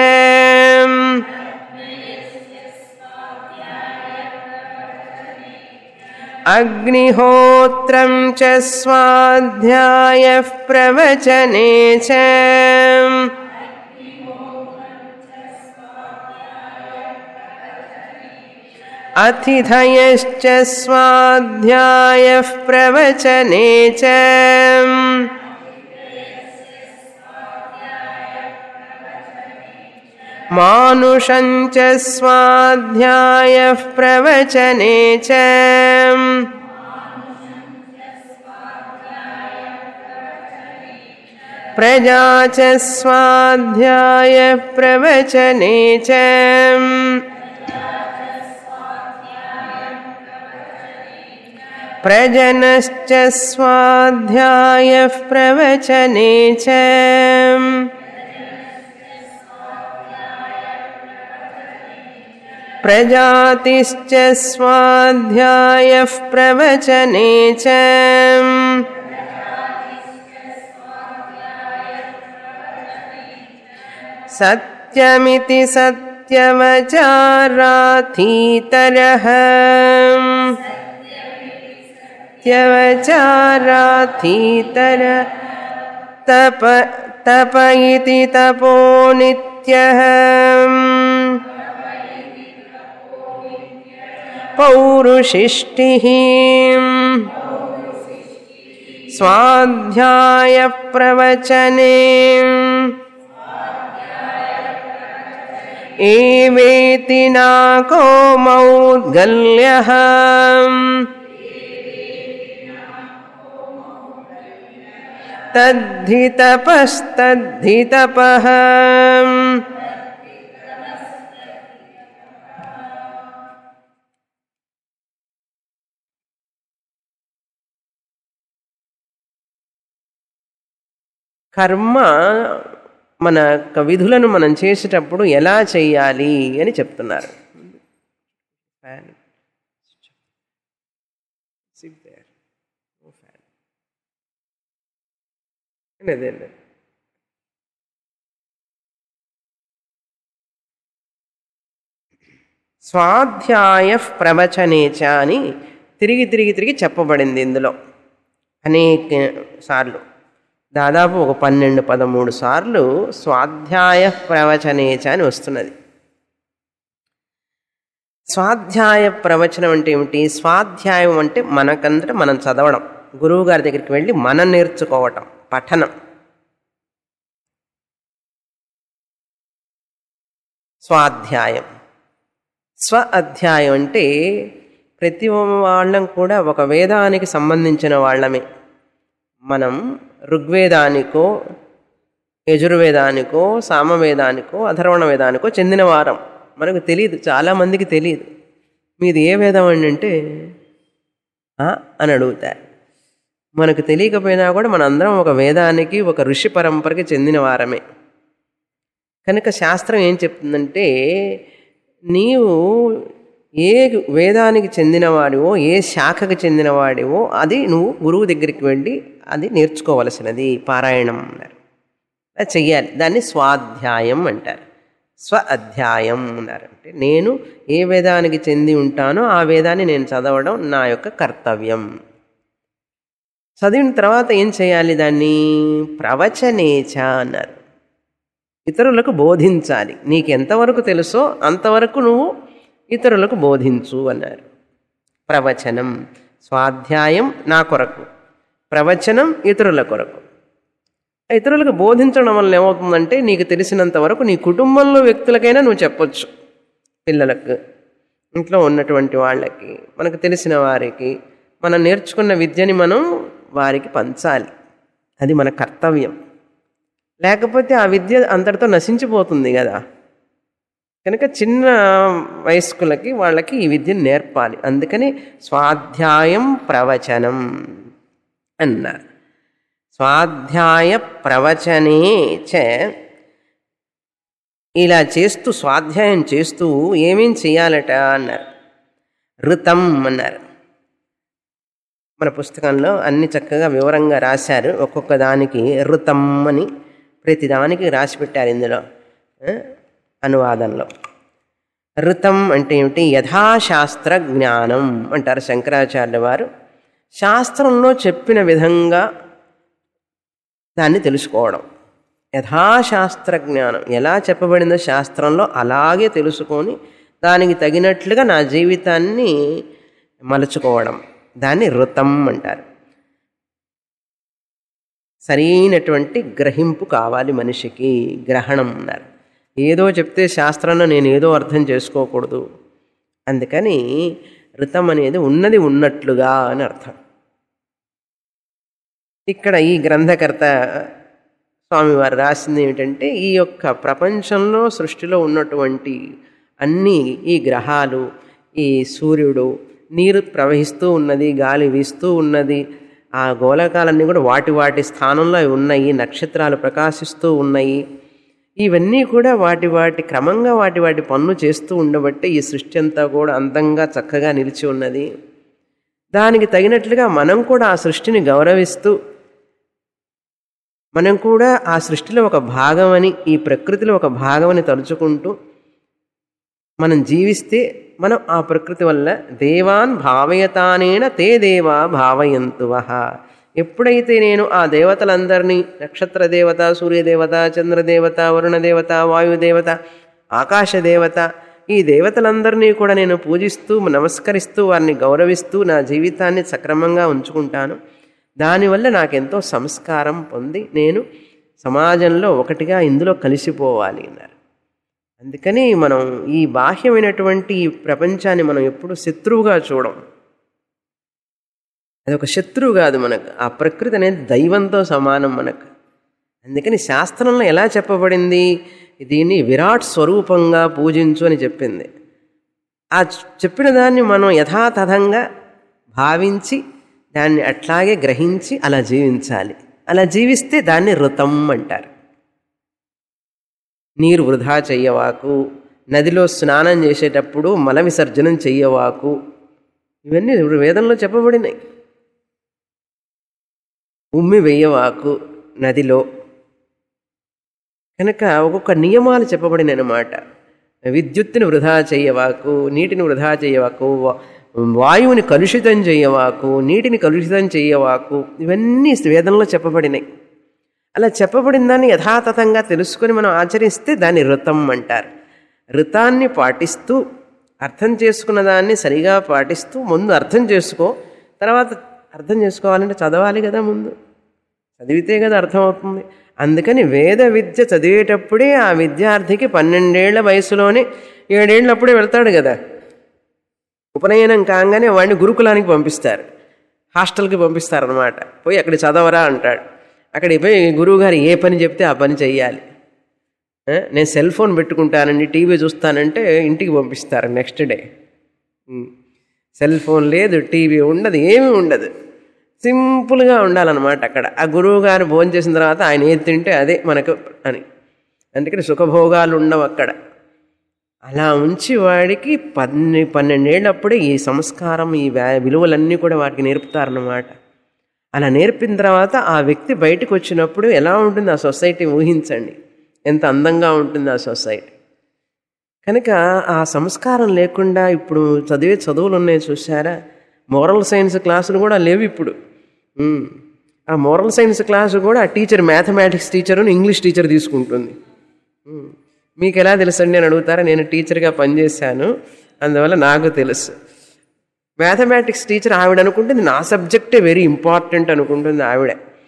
अग्निहोत्रं च स्वाध्यायः प्रवचने च अतिथयश्च स्वाध्यायः प्रवचने च मानुषं च स्वाध्यायः प्रवचने च प्रजा च स्वाध्यायः प्रवचने च प्रजनश्च स्वाध्यायः प्रवचने च प्रजातिश्च स्वाध्यायः प्रवचने च सत्यमिति सत्यवचाराथीतरः सत्यवचाराथीतर तप तप इति तपो नित्यः पौरुषिष्टिः स्वाध्यायप्रवचने एवेति नाको मौद्गल्यः तद्धि तपस्तद्धि तपः కర్మ మన యొక్క విధులను మనం చేసేటప్పుడు ఎలా చేయాలి అని చెప్తున్నారు అదే స్వాధ్యాయ ప్రవచనేచ అని తిరిగి తిరిగి తిరిగి చెప్పబడింది ఇందులో అనేక సార్లు దాదాపు ఒక పన్నెండు పదమూడు సార్లు స్వాధ్యాయ ప్రవచనేచ అని వస్తున్నది స్వాధ్యాయ ప్రవచనం అంటే ఏమిటి స్వాధ్యాయం అంటే మనకందరం మనం చదవడం గురువు గారి దగ్గరికి వెళ్ళి మనం నేర్చుకోవటం పఠనం స్వాధ్యాయం స్వ అధ్యాయం అంటే ప్రతి వాళ్ళం కూడా ఒక వేదానికి సంబంధించిన వాళ్ళమే మనం ఋగ్వేదానికో యజుర్వేదానికో సామవేదానికో అధర్వణ వేదానికో చెందిన వారం మనకు తెలియదు చాలామందికి తెలియదు మీది ఏ వేదం అండి అంటే అని అడుగుతారు మనకు తెలియకపోయినా కూడా మనందరం ఒక వేదానికి ఒక ఋషి పరంపరకి చెందిన వారమే కనుక శాస్త్రం ఏం చెప్తుందంటే నీవు ఏ వేదానికి చెందినవాడివో ఏ శాఖకు చెందినవాడివో అది నువ్వు గురువు దగ్గరికి వెళ్ళి అది నేర్చుకోవలసినది పారాయణం అన్నారు అది చెయ్యాలి దాన్ని స్వాధ్యాయం అంటారు స్వ అధ్యాయం అన్నారు అంటే నేను ఏ వేదానికి చెంది ఉంటానో ఆ వేదాన్ని నేను చదవడం నా యొక్క కర్తవ్యం చదివిన తర్వాత ఏం చేయాలి దాన్ని ప్రవచనేచ అన్నారు ఇతరులకు బోధించాలి నీకు ఎంతవరకు తెలుసో అంతవరకు నువ్వు ఇతరులకు బోధించు అన్నారు ప్రవచనం స్వాధ్యాయం నా కొరకు ప్రవచనం ఇతరుల కొరకు ఇతరులకు బోధించడం వల్ల ఏమవుతుందంటే నీకు తెలిసినంత వరకు నీ కుటుంబంలో వ్యక్తులకైనా నువ్వు చెప్పొచ్చు పిల్లలకు ఇంట్లో ఉన్నటువంటి వాళ్ళకి మనకు తెలిసిన వారికి మనం నేర్చుకున్న విద్యని మనం వారికి పంచాలి అది మన కర్తవ్యం లేకపోతే ఆ విద్య అంతటితో నశించిపోతుంది కదా కనుక చిన్న వయస్కులకి వాళ్ళకి ఈ విద్యను నేర్పాలి అందుకని స్వాధ్యాయం ప్రవచనం అన్నారు స్వాధ్యాయ ప్రవచనే చ ఇలా చేస్తూ స్వాధ్యాయం చేస్తూ ఏమేం చేయాలట అన్నారు ఋతం అన్నారు మన పుస్తకంలో అన్ని చక్కగా వివరంగా రాశారు ఒక్కొక్క దానికి ఋతం అని ప్రతి దానికి రాసి పెట్టారు ఇందులో ఆ, అనువాదంలో ఋతం అంటే ఏమిటి యథాశాస్త్ర జ్ఞానం అంటారు శంకరాచార్య వారు శాస్త్రంలో చెప్పిన విధంగా దాన్ని తెలుసుకోవడం యథాశాస్త్ర జ్ఞానం ఎలా చెప్పబడిందో శాస్త్రంలో అలాగే తెలుసుకొని దానికి తగినట్లుగా నా జీవితాన్ని మలుచుకోవడం దాన్ని ఋతం అంటారు సరైనటువంటి గ్రహింపు కావాలి మనిషికి గ్రహణం అన్నారు ఏదో చెప్తే శాస్త్రంలో నేను ఏదో అర్థం చేసుకోకూడదు అందుకని ఋతం అనేది ఉన్నది ఉన్నట్లుగా అని అర్థం ఇక్కడ ఈ గ్రంథకర్త స్వామివారు రాసింది ఏమిటంటే ఈ యొక్క ప్రపంచంలో సృష్టిలో ఉన్నటువంటి అన్ని ఈ గ్రహాలు ఈ సూర్యుడు నీరు ప్రవహిస్తూ ఉన్నది గాలి వీస్తూ ఉన్నది ఆ గోళకాలన్నీ కూడా వాటి వాటి స్థానంలో అవి ఉన్నాయి నక్షత్రాలు ప్రకాశిస్తూ ఉన్నాయి ఇవన్నీ కూడా వాటి వాటి క్రమంగా వాటి వాటి పనులు చేస్తూ ఉండబట్టి ఈ సృష్టి అంతా కూడా అందంగా చక్కగా నిలిచి ఉన్నది దానికి తగినట్లుగా మనం కూడా ఆ సృష్టిని గౌరవిస్తూ మనం కూడా ఆ సృష్టిలో ఒక భాగమని ఈ ప్రకృతిలో ఒక భాగమని తలుచుకుంటూ మనం జీవిస్తే మనం ఆ ప్రకృతి వల్ల దేవాన్ భావయతానేన తే దేవా భావయంతువహ ఎప్పుడైతే నేను ఆ దేవతలందరినీ నక్షత్ర దేవత సూర్యదేవత చంద్రదేవత వరుణదేవత వాయుదేవత ఆకాశదేవత ఈ దేవతలందరినీ కూడా నేను పూజిస్తూ నమస్కరిస్తూ వారిని గౌరవిస్తూ నా జీవితాన్ని సక్రమంగా ఉంచుకుంటాను దానివల్ల నాకెంతో సంస్కారం పొంది నేను సమాజంలో ఒకటిగా ఇందులో కలిసిపోవాలి అన్నారు అందుకని మనం ఈ బాహ్యమైనటువంటి ఈ ప్రపంచాన్ని మనం ఎప్పుడు శత్రువుగా చూడం అది ఒక శత్రువు కాదు మనకు ఆ ప్రకృతి అనేది దైవంతో సమానం మనకు అందుకని శాస్త్రంలో ఎలా చెప్పబడింది దీన్ని విరాట్ స్వరూపంగా పూజించు అని చెప్పింది ఆ చెప్పిన దాన్ని మనం యథాతథంగా భావించి దాన్ని అట్లాగే గ్రహించి అలా జీవించాలి అలా జీవిస్తే దాన్ని ఋతం అంటారు నీరు వృధా చెయ్యవాకు నదిలో స్నానం చేసేటప్పుడు మల విసర్జనం చెయ్యవాకు ఇవన్నీ వేదంలో చెప్పబడినాయి ఉమ్మి వెయ్యవాకు నదిలో కనుక ఒక్కొక్క నియమాలు చెప్పబడిన అనమాట విద్యుత్తుని వృధా చెయ్యవాకు నీటిని వృధా చెయ్యవాకు వాయువుని కలుషితం చెయ్యవాకు నీటిని కలుషితం చెయ్యవాకు ఇవన్నీ వేదంలో చెప్పబడినాయి అలా చెప్పబడిన దాన్ని యథాతథంగా తెలుసుకొని మనం ఆచరిస్తే దాన్ని ఋతం అంటారు ఋతాన్ని పాటిస్తూ అర్థం చేసుకున్న దాన్ని సరిగా పాటిస్తూ ముందు అర్థం చేసుకో తర్వాత అర్థం చేసుకోవాలంటే చదవాలి కదా ముందు చదివితే కదా అర్థమవుతుంది అందుకని వేద విద్య చదివేటప్పుడే ఆ విద్యార్థికి పన్నెండేళ్ల వయసులోనే ఏడేళ్ళప్పుడే వెళ్తాడు కదా ఉపనయనం కాగానే వాడిని గురుకులానికి పంపిస్తారు హాస్టల్కి పంపిస్తారనమాట పోయి అక్కడ చదవరా అంటాడు అక్కడికి పోయి గురువుగారు ఏ పని చెప్తే ఆ పని చెయ్యాలి నేను సెల్ ఫోన్ పెట్టుకుంటానండి టీవీ చూస్తానంటే ఇంటికి పంపిస్తారు నెక్స్ట్ డే సెల్ ఫోన్ లేదు టీవీ ఉండదు ఏమీ ఉండదు సింపుల్గా ఉండాలన్నమాట అక్కడ ఆ గురువు గారు భోజనం చేసిన తర్వాత ఆయన ఏది తింటే అదే మనకు అని అందుకని సుఖభోగాలు ఉండవు అక్కడ అలా ఉంచి వాడికి పన్నె పన్నెండేళ్ళప్పుడే ఈ సంస్కారం ఈ విలువలన్నీ కూడా వాడికి నేర్పుతారన్నమాట అలా నేర్పిన తర్వాత ఆ వ్యక్తి బయటకు వచ్చినప్పుడు ఎలా ఉంటుంది ఆ సొసైటీ ఊహించండి ఎంత అందంగా ఉంటుంది ఆ సొసైటీ కనుక ఆ సంస్కారం లేకుండా ఇప్పుడు చదివే చదువులు ఉన్నాయి చూసారా మోరల్ సైన్స్ క్లాసులు కూడా లేవు ఇప్పుడు ఆ మోరల్ సైన్స్ క్లాసు కూడా ఆ teacher mathematics teacher English teacher తీసుకుంటుంది మీకు ఎలా తెలుసండి అని అడుగుతారా నేను టీచర్గా పనిచేశాను అందువల్ల నాకు తెలుసు మ్యాథమెటిక్స్ టీచర్ ఆవిడ అనుకుంటుంది నా సబ్జెక్టే వెరీ ఇంపార్టెంట్ అనుకుంటుంది ఆవిడ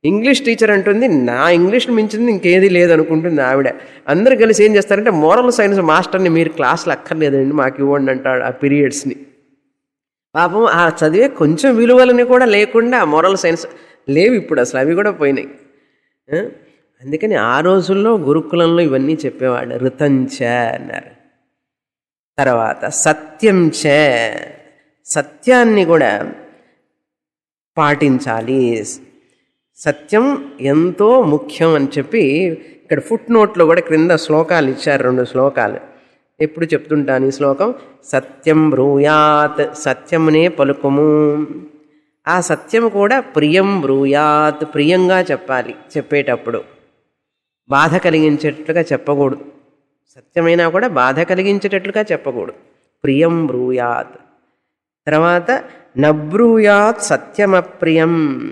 ఇంగ్లీష్ టీచర్ అంటుంది నా ఇంగ్లీష్ మించింది ఇంకేది లేదనుకుంటుంది ఆవిడ అందరు కలిసి ఏం చేస్తారంటే మోరల్ సైన్స్ మాస్టర్ని మీరు క్లాసులు అక్కర్లేదండి మాకు ఇవ్వండి అంటాడు ఆ పీరియడ్స్ని పాపం ఆ చదివే కొంచెం విలువలని కూడా లేకుండా మోరల్ సైన్స్ లేవు ఇప్పుడు అసలు అవి కూడా పోయినాయి ఆ? అందుకని ఆ రోజుల్లో గురుకులంలో ఇవన్నీ చెప్పేవాడు ఋతంచ అన్నారు తర్వాత సత్యం చ సత్యాన్ని కూడా పాటించాలి సత్యం ఎంతో ముఖ్యం అని చెప్పి ఇక్కడ ఫుట్ నోట్లో కూడా క్రింద శ్లోకాలు ఇచ్చారు రెండు శ్లోకాలు ఎప్పుడు చెప్తుంటాను ఈ శ్లోకం సత్యం బ్రూయాత్ సత్యమునే పలుకుము ఆ సత్యం కూడా ప్రియం బ్రూయాత్ ప్రియంగా చెప్పాలి చెప్పేటప్పుడు బాధ కలిగించేటట్లుగా చెప్పకూడదు సత్యమైనా కూడా బాధ కలిగించేటట్లుగా చెప్పకూడదు ప్రియం బ్రూయాత్ తర్వాత నబ్రూయాత్ సత్యమప్రియం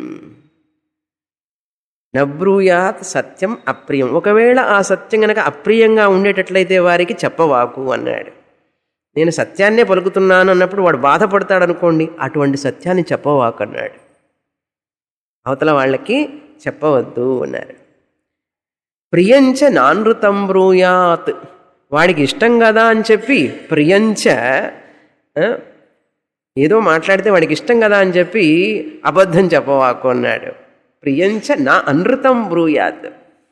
నబ్రూయాత్ సత్యం అప్రియం ఒకవేళ ఆ సత్యం గనక అప్రియంగా ఉండేటట్లయితే వారికి చెప్పవాకు అన్నాడు నేను సత్యాన్నే పలుకుతున్నాను అన్నప్పుడు వాడు బాధపడతాడు అనుకోండి అటువంటి సత్యాన్ని చెప్పవాకు అన్నాడు అవతల వాళ్ళకి చెప్పవద్దు అన్నారు ప్రియంచ నానృతం బ్రూయాత్ వాడికి ఇష్టం కదా అని చెప్పి ప్రియంచ ఆ, ఏదో మాట్లాడితే వాడికి ఇష్టం కదా అని చెప్పి అబద్ధం చెప్పవాకు అన్నాడు ప్రియంచ నా అనృతం బ్రూయాత్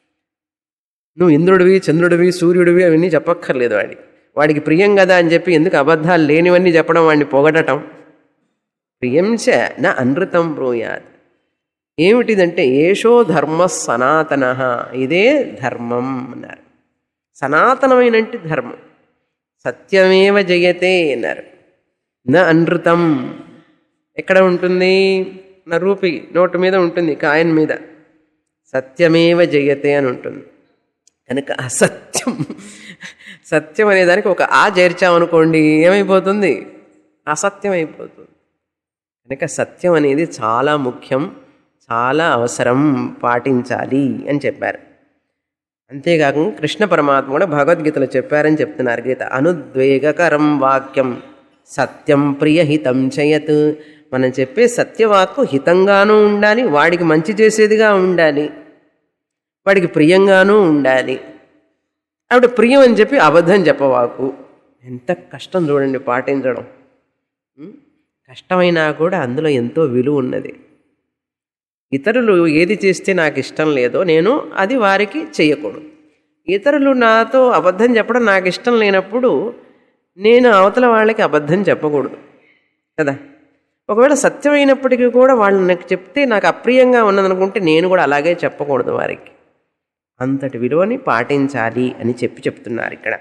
నువ్వు ఇంద్రుడివి చంద్రుడివి సూర్యుడివి అవన్నీ చెప్పక్కర్లేదు వాడికి వాడికి ప్రియం కదా అని చెప్పి ఎందుకు అబద్ధాలు లేనివన్నీ చెప్పడం వాడిని పొగడటం ప్రియంచ నా అనృతం బ్రూయాత్ ఏమిటిదంటే ఏషో ధర్మ సనాతన ఇదే ధర్మం అన్నారు సనాతనమైనంటి ధర్మం సత్యమేవ జయతే అన్నారు నా అనృతం ఎక్కడ ఉంటుంది నా రూపి నోటు మీద ఉంటుంది కాయన్ మీద సత్యమేవ జయతే అని ఉంటుంది కనుక అసత్యం సత్యం అనే దానికి ఒక ఆ చేర్చామనుకోండి ఏమైపోతుంది అసత్యం అయిపోతుంది కనుక సత్యం అనేది చాలా ముఖ్యం చాలా అవసరం పాటించాలి అని చెప్పారు అంతేకాకుండా కృష్ణ పరమాత్మ కూడా భగవద్గీతలో చెప్పారని చెప్తున్నారు గీత అనుద్వేగకరం వాక్యం సత్యం ప్రియహితం చయత్ మనం చెప్పే సత్యవాక్కు హితంగానూ ఉండాలి వాడికి మంచి చేసేదిగా ఉండాలి వాడికి ప్రియంగానూ ఉండాలి ఆవిడ ప్రియం అని చెప్పి అబద్ధం చెప్పవాకు ఎంత కష్టం చూడండి పాటించడం ఉం? కష్టమైనా కూడా అందులో ఎంతో విలువ ఉన్నది ఇతరులు ఏది చేస్తే నాకు ఇష్టం లేదో నేను అది వారికి చేయకూడదు ఇతరులు నాతో అబద్ధం చెప్పడం నాకు ఇష్టం లేనప్పుడు నేను అవతల వాళ్ళకి అబద్ధం చెప్పకూడదు కదా ఒకవేళ సత్యమైనప్పటికీ కూడా వాళ్ళు నాకు చెప్తే నాకు అప్రియంగా ఉన్నదనుకుంటే నేను కూడా అలాగే చెప్పకూడదు వారికి అంతటి విలువని పాటించాలి అని చెప్పి చెప్తున్నారు ఇక్కడ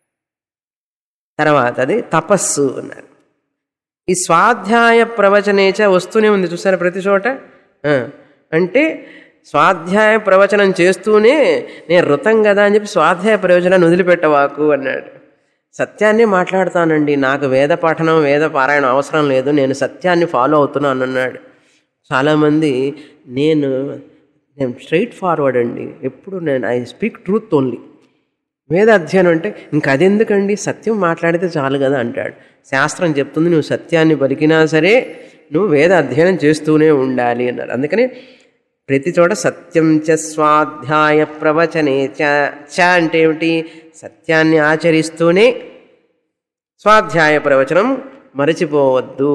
తర్వాత అది తపస్సు అన్నారు ఈ స్వాధ్యాయ ప్రవచనేచ వస్తూనే ఉంది చూసారా ప్రతి చోట ఆ, అంటే స్వాధ్యాయ ప్రవచనం చేస్తూనే నేను ఋతం కదా అని చెప్పి స్వాధ్యాయ ప్రవచనాన్ని వదిలిపెట్టవాకు అన్నాడు సత్యాన్ని మాట్లాడతానండి నాకు వేద పఠనం వేద పారాయణం అవసరం లేదు నేను సత్యాన్ని ఫాలో అవుతున్నాను అన్నాడు చాలామంది నేను నేను స్ట్రైట్ ఫార్వర్డ్ అండి ఎప్పుడు నేను ఐ స్పీక్ ట్రూత్ ఓన్లీ వేద అధ్యయనం అంటే ఇంకా అదెందుకండి సత్యం మాట్లాడితే చాలు కదా అంటాడు శాస్త్రం చెప్తుంది నువ్వు సత్యాన్ని పలికినా సరే నువ్వు వేద అధ్యయనం చేస్తూనే ఉండాలి అన్నారు అందుకని ప్రతి చోట సత్యం చ స్వాధ్యాయ ప్రవచనే చ చ అంటే ఏమిటి సత్యాన్ని ఆచరిస్తూనే స్వాధ్యాయ ప్రవచనం మరచిపోవద్దు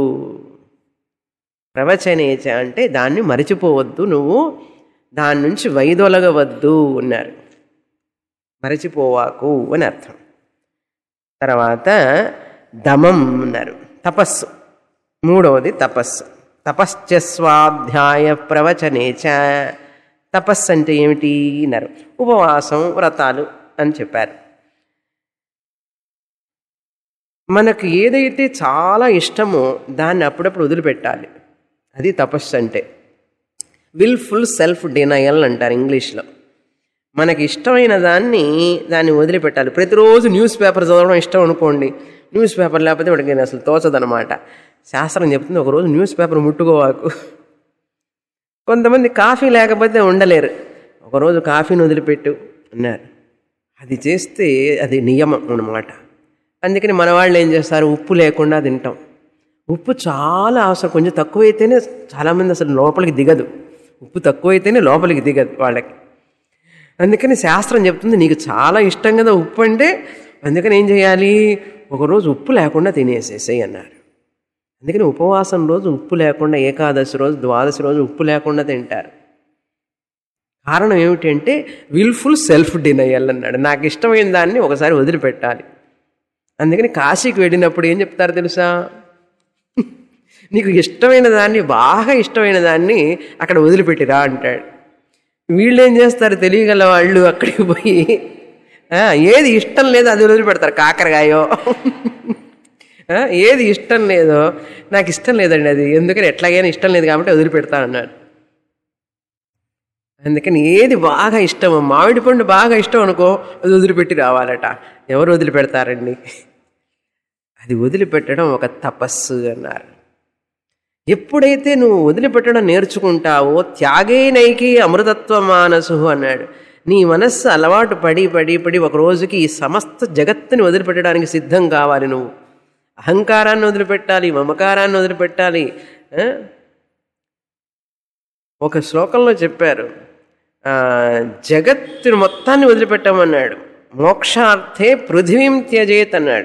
ప్రవచనేచ అంటే దాన్ని మరచిపోవద్దు నువ్వు దాని నుంచి వైదొలగవద్దు అన్నారు మరచిపోవాకు అని అర్థం తర్వాత దమం అన్నారు తపస్సు మూడవది తపస్సు తపశ్చ స్వాధ్యాయ ప్రవచనేచ తపస్సు అంటే ఏమిటి అన్నారు ఉపవాసం వ్రతాలు అని చెప్పారు మనకు ఏదైతే చాలా ఇష్టమో దాన్ని అప్పుడప్పుడు వదిలిపెట్టాలి అది తపస్సు అంటే విల్ఫుల్ సెల్ఫ్ డినయల్ అంటారు ఇంగ్లీష్లో మనకి ఇష్టమైన దాన్ని దాన్ని వదిలిపెట్టాలి ప్రతిరోజు న్యూస్ పేపర్ చదవడం ఇష్టం అనుకోండి న్యూస్ పేపర్ లేకపోతే వాడికి అసలు తోచదనమాట శాస్త్రం చెప్తుంది ఒకరోజు న్యూస్ పేపర్ ముట్టుకోవాకు కొంతమంది కాఫీ లేకపోతే ఉండలేరు ఒకరోజు కాఫీని వదిలిపెట్టు అన్నారు అది చేస్తే అది నియమం అన్నమాట అందుకని మన వాళ్ళు ఏం చేస్తారు ఉప్పు లేకుండా తింటాం ఉప్పు చాలా అవసరం కొంచెం తక్కువైతేనే చాలామంది అసలు లోపలికి దిగదు ఉప్పు తక్కువైతేనే లోపలికి దిగదు వాళ్ళకి అందుకని శాస్త్రం చెప్తుంది నీకు చాలా ఇష్టం కదా ఉప్పు అంటే అందుకని ఏం చేయాలి ఒకరోజు ఉప్పు లేకుండా తినేసేసేయి అన్నారు అందుకని ఉపవాసం రోజు ఉప్పు లేకుండా ఏకాదశి రోజు ద్వాదశి రోజు ఉప్పు లేకుండా తింటారు కారణం ఏమిటంటే విల్ఫుల్ సెల్ఫ్ డినయల్ అన్నాడు నాకు ఇష్టమైన దాన్ని ఒకసారి వదిలిపెట్టాలి అందుకని కాశీకి వెళ్ళినప్పుడు ఏం చెప్తారు తెలుసా నీకు ఇష్టమైన దాన్ని బాగా ఇష్టమైన దాన్ని అక్కడ వదిలిపెట్టిరా అంటాడు వీళ్ళు ఏం చేస్తారు తెలియగల వాళ్ళు అక్కడికి పోయి ఆ, ఏది ఇష్టం లేదో అది వదిలిపెడతారు కాకరకాయో ఆ, ఏది ఇష్టం లేదో నాకు ఇష్టం లేదండి అది ఎందుకని ఎట్లాగైనా ఇష్టం లేదు కాబట్టి వదిలిపెడతాను అన్నాడు అందుకని ఏది బాగా ఇష్టమో మామిడి పండు బాగా ఇష్టం అనుకో అది వదిలిపెట్టి రావాలట ఎవరు వదిలిపెడతారండి అది వదిలిపెట్టడం ఒక తపస్సు అన్నారు ఎప్పుడైతే నువ్వు వదిలిపెట్టడం నేర్చుకుంటావో త్యాగేనైకి అమృతత్వ మానసు అన్నాడు నీ మనస్సు అలవాటు పడి పడి పడి ఒక రోజుకి ఈ సమస్త జగత్తుని వదిలిపెట్టడానికి సిద్ధం కావాలి నువ్వు అహంకారాన్ని వదిలిపెట్టాలి మమకారాన్ని వదిలిపెట్టాలి ఆ? ఒక శ్లోకంలో చెప్పారు ఆ, జగత్తుని మొత్తాన్ని వదిలిపెట్టమన్నాడు మోక్షార్థే పృథివీం త్యజేత్ అన్నాడు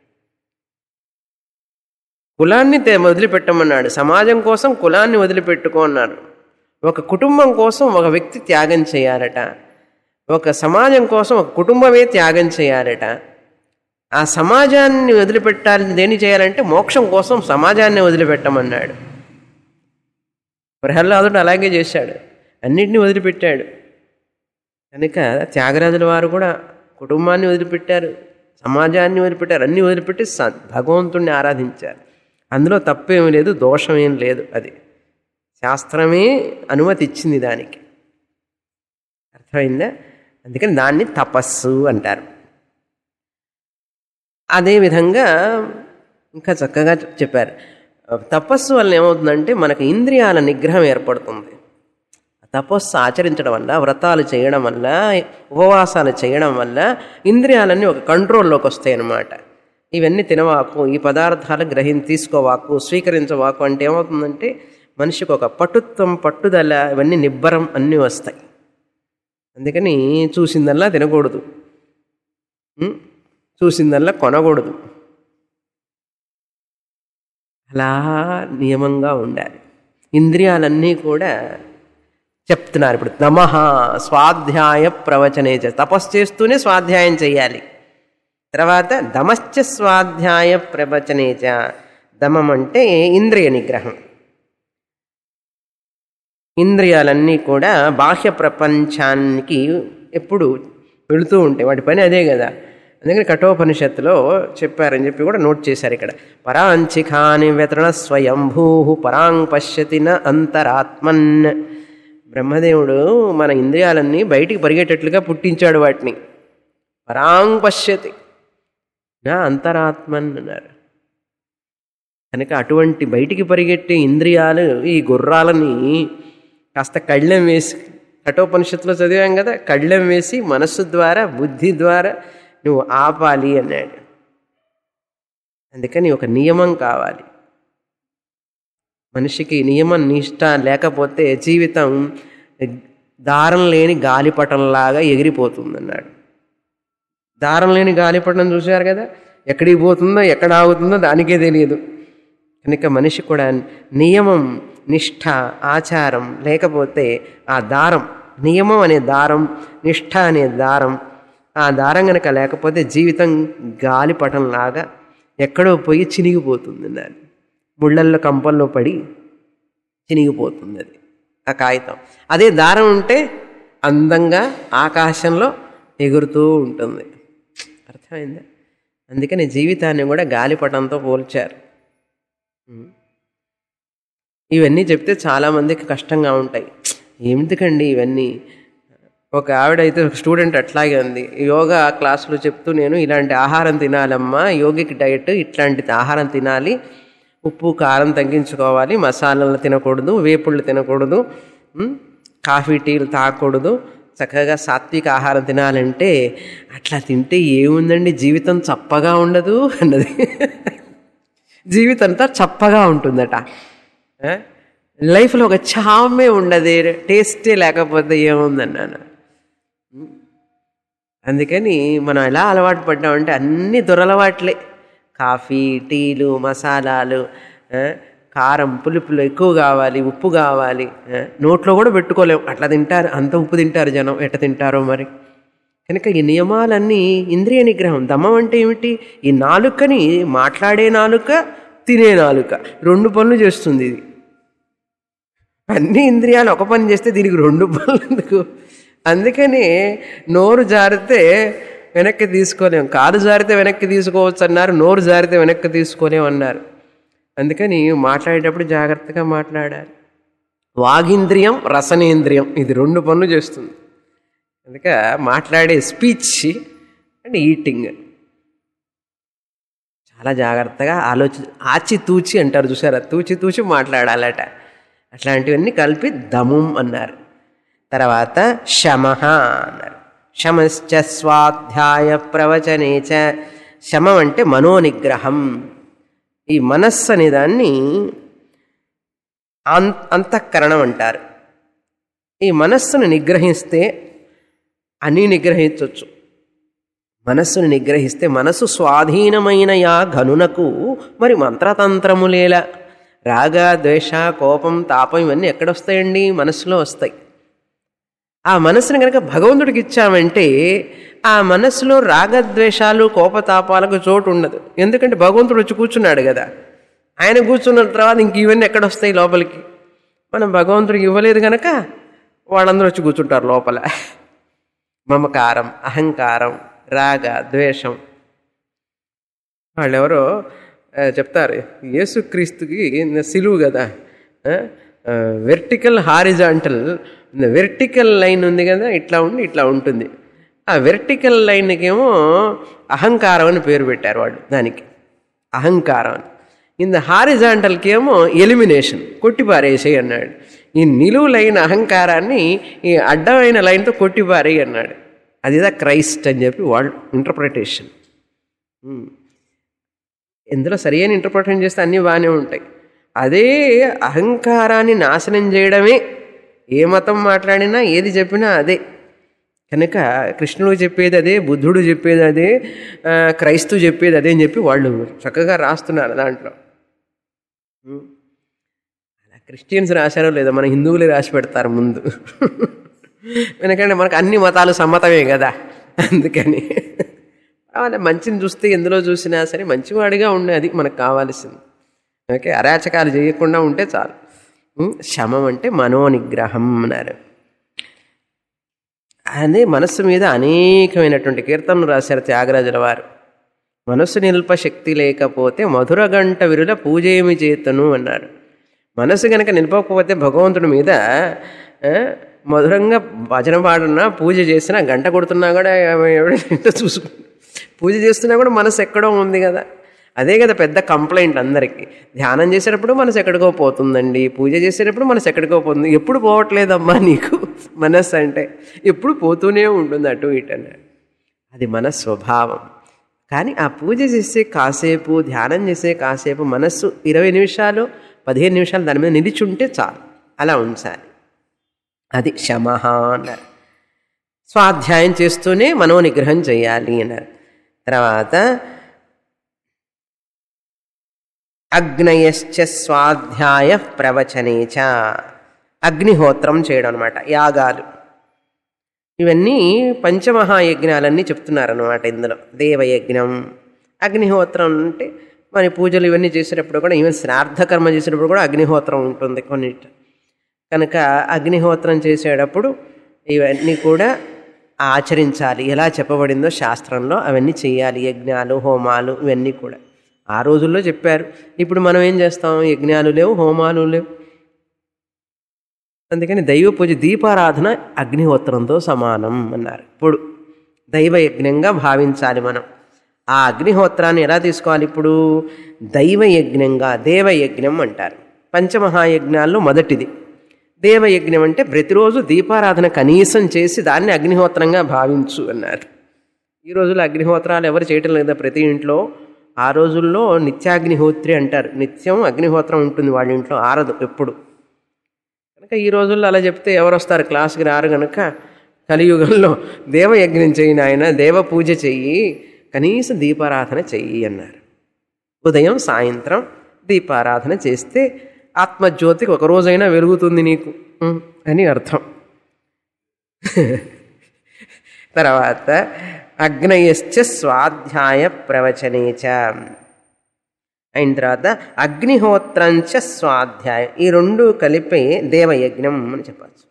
కులాన్ని తే- వదిలిపెట్టమన్నాడు సమాజం కోసం కులాన్ని వదిలిపెట్టుకో అన్నారు ఒక కుటుంబం కోసం ఒక వ్యక్తి త్యాగం చేయాలట ఒక సమాజం కోసం ఒక కుటుంబమే త్యాగం చేయాలట ఆ సమాజాన్ని వదిలిపెట్టాలి దేని చేయాలంటే మోక్షం కోసం సమాజాన్ని వదిలిపెట్టమన్నాడు ప్రహ్లాదుడు అలాగే చేశాడు అన్నిటినీ వదిలిపెట్టాడు కనుక త్యాగరాజుల వారు కూడా కుటుంబాన్ని వదిలిపెట్టారు సమాజాన్ని వదిలిపెట్టారు అన్నీ వదిలిపెట్టి స- భగవంతుణ్ణి ఆరాధించారు అందులో తప్పేమీ లేదు దోషమేం లేదు అది శాస్త్రమే అనుమతి ఇచ్చింది దానికి అర్థమైందా అందుకని దాన్ని తపస్సు అంటారు అదేవిధంగా ఇంకా చక్కగా చెప్పారు తపస్సు వల్ల ఏమవుతుందంటే మనకు ఇంద్రియాల నిగ్రహం ఏర్పడుతుంది తపస్సు ఆచరించడం వల్ల వ్రతాలు చేయడం వల్ల ఉపవాసాలు చేయడం వల్ల ఇంద్రియాలన్నీ ఒక కంట్రోల్లోకి వస్తాయి అన్నమాట ఇవన్నీ తినవాకు ఈ పదార్థాలు గ్రహిం తీసుకోవాకు స్వీకరించవాకు అంటే ఏమవుతుందంటే మనిషికి ఒక పటుత్వం పట్టుదల ఇవన్నీ నిబ్బరం అన్నీ వస్తాయి అందుకని చూసిందల్లా తినకూడదు ఉం? చూసిందల్లా కొనకూడదు అలా నియమంగా ఉండాలి ఇంద్రియాలన్నీ కూడా చెప్తున్నారు ఇప్పుడు దమహ స్వాధ్యాయ ప్రవచనే చ తపస్సు చేస్తూనే స్వాధ్యాయం చేయాలి తర్వాత దమశ్చ స్వాధ్యాయ ప్రవచనే చ దమం అంటే ఇంద్రియ నిగ్రహం ఇంద్రియాలన్నీ కూడా బాహ్య ప్రపంచానికి ఎప్పుడు వెళుతూ ఉంటాయి వాటి పని అదే కదా అందుకని కఠోపనిషత్తులో చెప్పారని చెప్పి కూడా నోట్ చేశారు ఇక్కడ పరాంచిఖాని వ్యతరణ స్వయంభూ పరాంగ్ పశ్యతి న అంతరాత్మన్ బ్రహ్మదేవుడు మన ఇంద్రియాలన్నీ బయటికి పరిగెట్టేట్లుగా పుట్టించాడు వాటిని పరాంగ్ పశ్యతి నా అంతరాత్మన్ అన్నారు కనుక అటువంటి బయటికి పరిగెట్టే ఇంద్రియాలు ఈ గుర్రాలని కాస్త కళ్ళెం వేసి కఠోపనిషత్తులో చదివాం కదా కళ్ళెం వేసి మనస్సు ద్వారా బుద్ధి ద్వారా నువ్వు ఆపాలి అన్నాడు అందుకని ఒక నియమం కావాలి మనిషికి నియమం నిష్ట లేకపోతే జీవితం దారం లేని గాలిపటంలాగా ఎగిరిపోతుంది అన్నాడు దారం లేని గాలిపటం చూశారు కదా ఎక్కడికి పోతుందో ఎక్కడ ఆగుతుందో దానికే తెలియదు కనుక మనిషి కూడా నియమం నిష్ఠ ఆచారం లేకపోతే ఆ దారం నియమం అనే దారం నిష్ఠ అనే దారం ఆ దారం గనక లేకపోతే జీవితం గాలిపటంలాగా ఎక్కడో పోయి చినిగిపోతుంది అన్నారు ముళ్ళల్లో కంపల్లో పడి చినిగిపోతుంది అది ఆ కాగితం అదే దారం ఉంటే అందంగా ఆకాశంలో ఎగురుతూ ఉంటుంది అర్థమైందా అందుకని జీవితాన్ని కూడా గాలిపటంతో పోల్చారు ఉం. ఇవన్నీ చెప్తే చాలామందికి కష్టంగా ఉంటాయి ఎందుకండి ఇవన్నీ ఒక ఆవిడైతే ఒక స్టూడెంట్ అట్లాగే ఉంది యోగా క్లాసులు చెప్తూ నేను ఇలాంటి ఆహారం తినాలమ్మా యోగిక్ డయట్ ఇట్లాంటి ఆహారం తినాలి ఉప్పు కారం తగ్గించుకోవాలి మసాలాలు తినకూడదు వేపుళ్ళు తినకూడదు ఉం? కాఫీ టీలు తాగకూడదు చక్కగా సాత్విక ఆహారం తినాలంటే అట్లా తింటే ఏముందండి జీవితం చప్పగా ఉండదు అన్నది జీవితం అంతా చప్పగా ఉంటుందట ఆ? లైఫ్లో ఒక చామే ఉండదు టేస్టే లేకపోతే ఏముందన్నాను అందుకని మనం ఎలా అలవాటు పడ్డామంటే అన్ని దురలవాట్లే కాఫీ టీలు మసాలాలు ఆ, కారం పులుపులు ఎక్కువ కావాలి ఉప్పు కావాలి ఆ, నోట్లో కూడా పెట్టుకోలేం అట్లా తింటారు అంత ఉప్పు తింటారు జనం ఎట్ట తింటారో మరి కనుక ఈ నియమాలన్నీ ఇంద్రియ నిగ్రహం దమ్మం అంటే ఏమిటి ఈ నాలుకని మాట్లాడే నాలుక తినే నాలుక రెండు పనులు చేస్తుంది ఇది అన్ని ఇంద్రియాలు ఒక పని చేస్తే దీనికి రెండు పనులు ఎందుకు అందుకని నోరు జారితే వెనక్కి తీసుకోలేం కాలు జారితే వెనక్కి తీసుకోవచ్చు అన్నారు నోరు జారితే వెనక్కి తీసుకోలేం అన్నారు అందుకని మాట్లాడేటప్పుడు జాగ్రత్తగా మాట్లాడాలి వాగింద్రియం రసనేంద్రియం ఇది రెండు పనులు చేస్తుంది అందుక మాట్లాడే స్పీచ్ అండ్ ఈటింగ్ చాలా జాగ్రత్తగా ఆలోచి ఆచి తూచి అంటారు చూసారా తూచి తూచి మాట్లాడాలట అట్లాంటివన్నీ కలిపి దమం అన్నారు తర్వాత శమ అన్నారు శమశ్చ స్వాధ్యాయ ప్రవచనే చ శమం అంటే మనోనిగ్రహం ఈ మనస్సు అనే దాన్ని అం అంతఃకరణం అంటారు ఈ మనస్సును నిగ్రహిస్తే అన్నీ నిగ్రహించవచ్చు మనస్సును నిగ్రహిస్తే మనస్సు స్వాధీనమైన యా గనునకు మరి మంత్రతంత్రములేలా రాగ ద్వేష కోపం తాపం ఇవన్నీ ఎక్కడొస్తాయండి మనస్సులో వస్తాయి ఆ మనస్సును కనుక భగవంతుడికి ఇచ్చామంటే ఆ మనస్సులో రాగద్వేషాలు కోపతాపాలకు చోటు ఉండదు ఎందుకంటే భగవంతుడు వచ్చి కూర్చున్నాడు కదా ఆయన కూర్చున్న తర్వాత ఇంక ఇవన్నీ ఎక్కడొస్తాయి లోపలికి మనం భగవంతుడికి ఇవ్వలేదు కనుక వాళ్ళందరూ వచ్చి కూర్చుంటారు లోపల మమకారం అహంకారం రాగ ద్వేషం వాళ్ళెవరో ఆ, చెప్తారు యేసుక్రీస్తుకి సిలువు కదా వెర్టికల్ హారిజాంటల్ వెర్టికల్ లైన్ ఉంది కదా ఇట్లా ఉండి ఇట్లా ఉంటుంది ఆ వెర్టికల్ లైన్కేమో అహంకారం అని పేరు పెట్టారు వాళ్ళు దానికి అహంకారం అని ఇంత హారిజాంటల్కి ఏమో ఎలిమినేషన్ కొట్టిపారేసేయి అన్నాడు ఈ నిలువు లైన్ అహంకారాన్ని ఈ అడ్డమైన లైన్తో కొట్టిపారేయి అన్నాడు అదిదా క్రైస్ట్ అని చెప్పి వాళ్ళు ఇంటర్ప్రిటేషన్ ఇందులో సరైన ఇంటర్ప్రిటేషన్ చేస్తే అన్నీ బాగానే ఉంటాయి అదే అహంకారాన్ని నాశనం చేయడమే ఏ మతం మాట్లాడినా ఏది చెప్పినా అదే కనుక కృష్ణుడు చెప్పేది అదే బుద్ధుడు చెప్పేది అదే ఆ, క్రైస్తవు చెప్పేది అదే అని చెప్పి వాళ్ళు చక్కగా రాస్తున్నారు దాంట్లో ఉం. అలా క్రిస్టియన్స్ రాశారో లేదో మన హిందువులే రాసి పెడతారు ముందు ఎందుకంటే మనకు అన్ని మతాలు సమ్మతమే కదా అందుకని వాళ్ళ మంచిని చూస్తే ఎందులో చూసినా సరే మంచివాడిగా ఉండే అది మనకు కావాల్సింది ఓకే అరాచకాలు చేయకుండా ఉంటే చాలు ఉం? శమం అంటే మనోనిగ్రహం అన్నారు అనే మనస్సు మీద అనేకమైనటువంటి కీర్తనలు రాశారు త్యాగరాజుల వారు మనస్సు నిల్ప శక్తి లేకపోతే మధుర గంట విరుల పూజేమి చేతను అన్నాడు మనస్సు కనుక నిలపకపోతే భగవంతుడి మీద ఆ, మధురంగా భజన పాడున్నా పూజ చేసినా గంట కొడుతున్నా కూడా ఎవడో చూసుకు పూజ చేస్తున్నా కూడా మనసు ఎక్కడో ఉంది కదా అదే కదా పెద్ద కంప్లైంట్ అందరికీ ధ్యానం చేసేటప్పుడు మనసు ఎక్కడికో పోతుందండి పూజ చేసేటప్పుడు మనసు ఎక్కడికో పోతుంది ఎప్పుడు పోవట్లేదమ్మా నీకు మనస్సు అంటే ఎప్పుడు పోతూనే ఉంటుంది అటు ఇటు అన్నాడు అది మన స్వభావం కానీ ఆ పూజ చేసే కాసేపు ధ్యానం చేసే కాసేపు మనస్సు ఇరవై నిమిషాలు పదిహేను నిమిషాలు దాని మీద నిలిచుంటే చాలు అలా ఉంచాలి అది శమహ అన్నారు స్వాధ్యాయం చేస్తూనే మనోనిగ్రహం చేయాలి అన్నారు తర్వాత అగ్నయశ్చ స్వాధ్యాయ ప్రవచనే చ అగ్నిహోత్రం చేయడం అనమాట యాగాలు ఇవన్నీ పంచమహాయజ్ఞాలన్నీ చెప్తున్నారనమాట ఇందులో దేవయజ్ఞం అగ్నిహోత్రం అంటే మన పూజలు ఇవన్నీ చేసేటప్పుడు కూడా ఈవెన్ శ్రాద్ధకర్మ చేసేటప్పుడు కూడా అగ్నిహోత్రం ఉంటుంది కొన్నిటి కనుక అగ్నిహోత్రం చేసేటప్పుడు ఇవన్నీ కూడా ఆచరించాలి ఎలా చెప్పబడిందో శాస్త్రంలో అవన్నీ చేయాలి యజ్ఞాలు హోమాలు ఇవన్నీ కూడా ఆ రోజుల్లో చెప్పారు ఇప్పుడు మనం ఏం చేస్తాం యజ్ఞాలు లేవు హోమాలు లేవు అందుకని దైవ పూజ దీపారాధన అగ్నిహోత్రంతో సమానం అన్నారు ఇప్పుడు దైవ యజ్ఞంగా భావించాలి మనం ఆ అగ్నిహోత్రాన్ని ఎలా తీసుకోవాలి ఇప్పుడు దైవ యజ్ఞంగా దేవయజ్ఞం అంటారు పంచమహాయజ్ఞాల్లో మొదటిది దేవయజ్ఞం అంటే ప్రతిరోజు దీపారాధన కనీసం చేసి దాన్ని అగ్నిహోత్రంగా భావించు అన్నారు ఈ రోజుల్లో అగ్నిహోత్రాలు ఎవరు చేయటం లేదా ప్రతి ఇంట్లో ఆ రోజుల్లో నిత్యాగ్నిహోత్రి అంటారు నిత్యం అగ్నిహోత్రం ఉంటుంది వాళ్ళ ఇంట్లో ఆరదు ఎప్పుడు కనుక ఈ రోజుల్లో అలా చెప్తే ఎవరు వస్తారు క్లాస్కి రారు కనుక కలియుగంలో దేవయజ్ఞం చెయ్యి నాయన దేవ పూజ చెయ్యి కనీస దీపారాధన చెయ్యి అన్నారు ఉదయం సాయంత్రం దీపారాధన చేస్తే ఆత్మజ్యోతికి ఒక రోజైనా వెలుగుతుంది నీకు ఉం, అని అర్థం తర్వాత అగ్నయశ్చ స్వాధ్యాయ ప్రవచనేచ అయిన తర్వాత అగ్నిహోత్రంచ స్వాధ్యాయం ఈ రెండు కలిపి దేవయజ్ఞం అని చెప్పచ్చు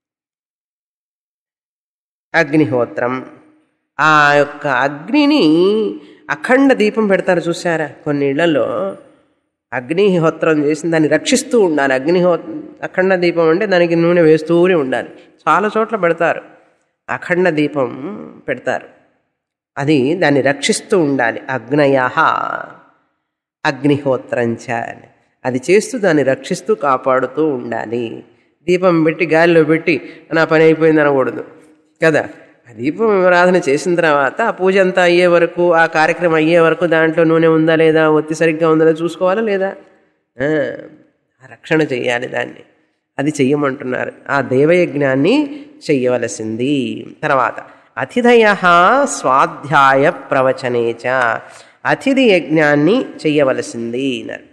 అగ్నిహోత్రం ఆ యొక్క అగ్నిని అఖండ దీపం పెడతారు చూసారా కొన్ని ఇళ్లలో అగ్నిహోత్రం చేసి దాన్ని రక్షిస్తూ ఉండాలి అగ్నిహో అఖండ దీపం అంటే దానికి నూనె వేస్తూనే ఉండాలి చాలా చోట్ల పెడతారు అఖండ దీపం పెడతారు అది దాన్ని రక్షిస్తూ ఉండాలి అగ్నయ అగ్నిహోత్రంచ అని అది చేస్తూ దాన్ని రక్షిస్తూ కాపాడుతూ ఉండాలి దీపం పెట్టి గాలిలో పెట్టి నా పని అయిపోయింది అనకూడదు కదా ఆ దీపం ఆరాధన చేసిన తర్వాత ఆ పూజ అంతా అయ్యే వరకు ఆ కార్యక్రమం అయ్యే వరకు దాంట్లో నూనె ఉందా లేదా ఒత్తి సరిగ్గా ఉందా లేదా చూసుకోవాలా లేదా ఆ, ఆ రక్షణ చెయ్యాలి దాన్ని అది చెయ్యమంటున్నారు ఆ దేవయజ్ఞాన్ని చెయ్యవలసింది తర్వాత అతిథయ స్వాధ్యాయ ప్రవచనేచ అతిథి యజ్ఞాన్ని చెయ్యవలసింది అన్నారు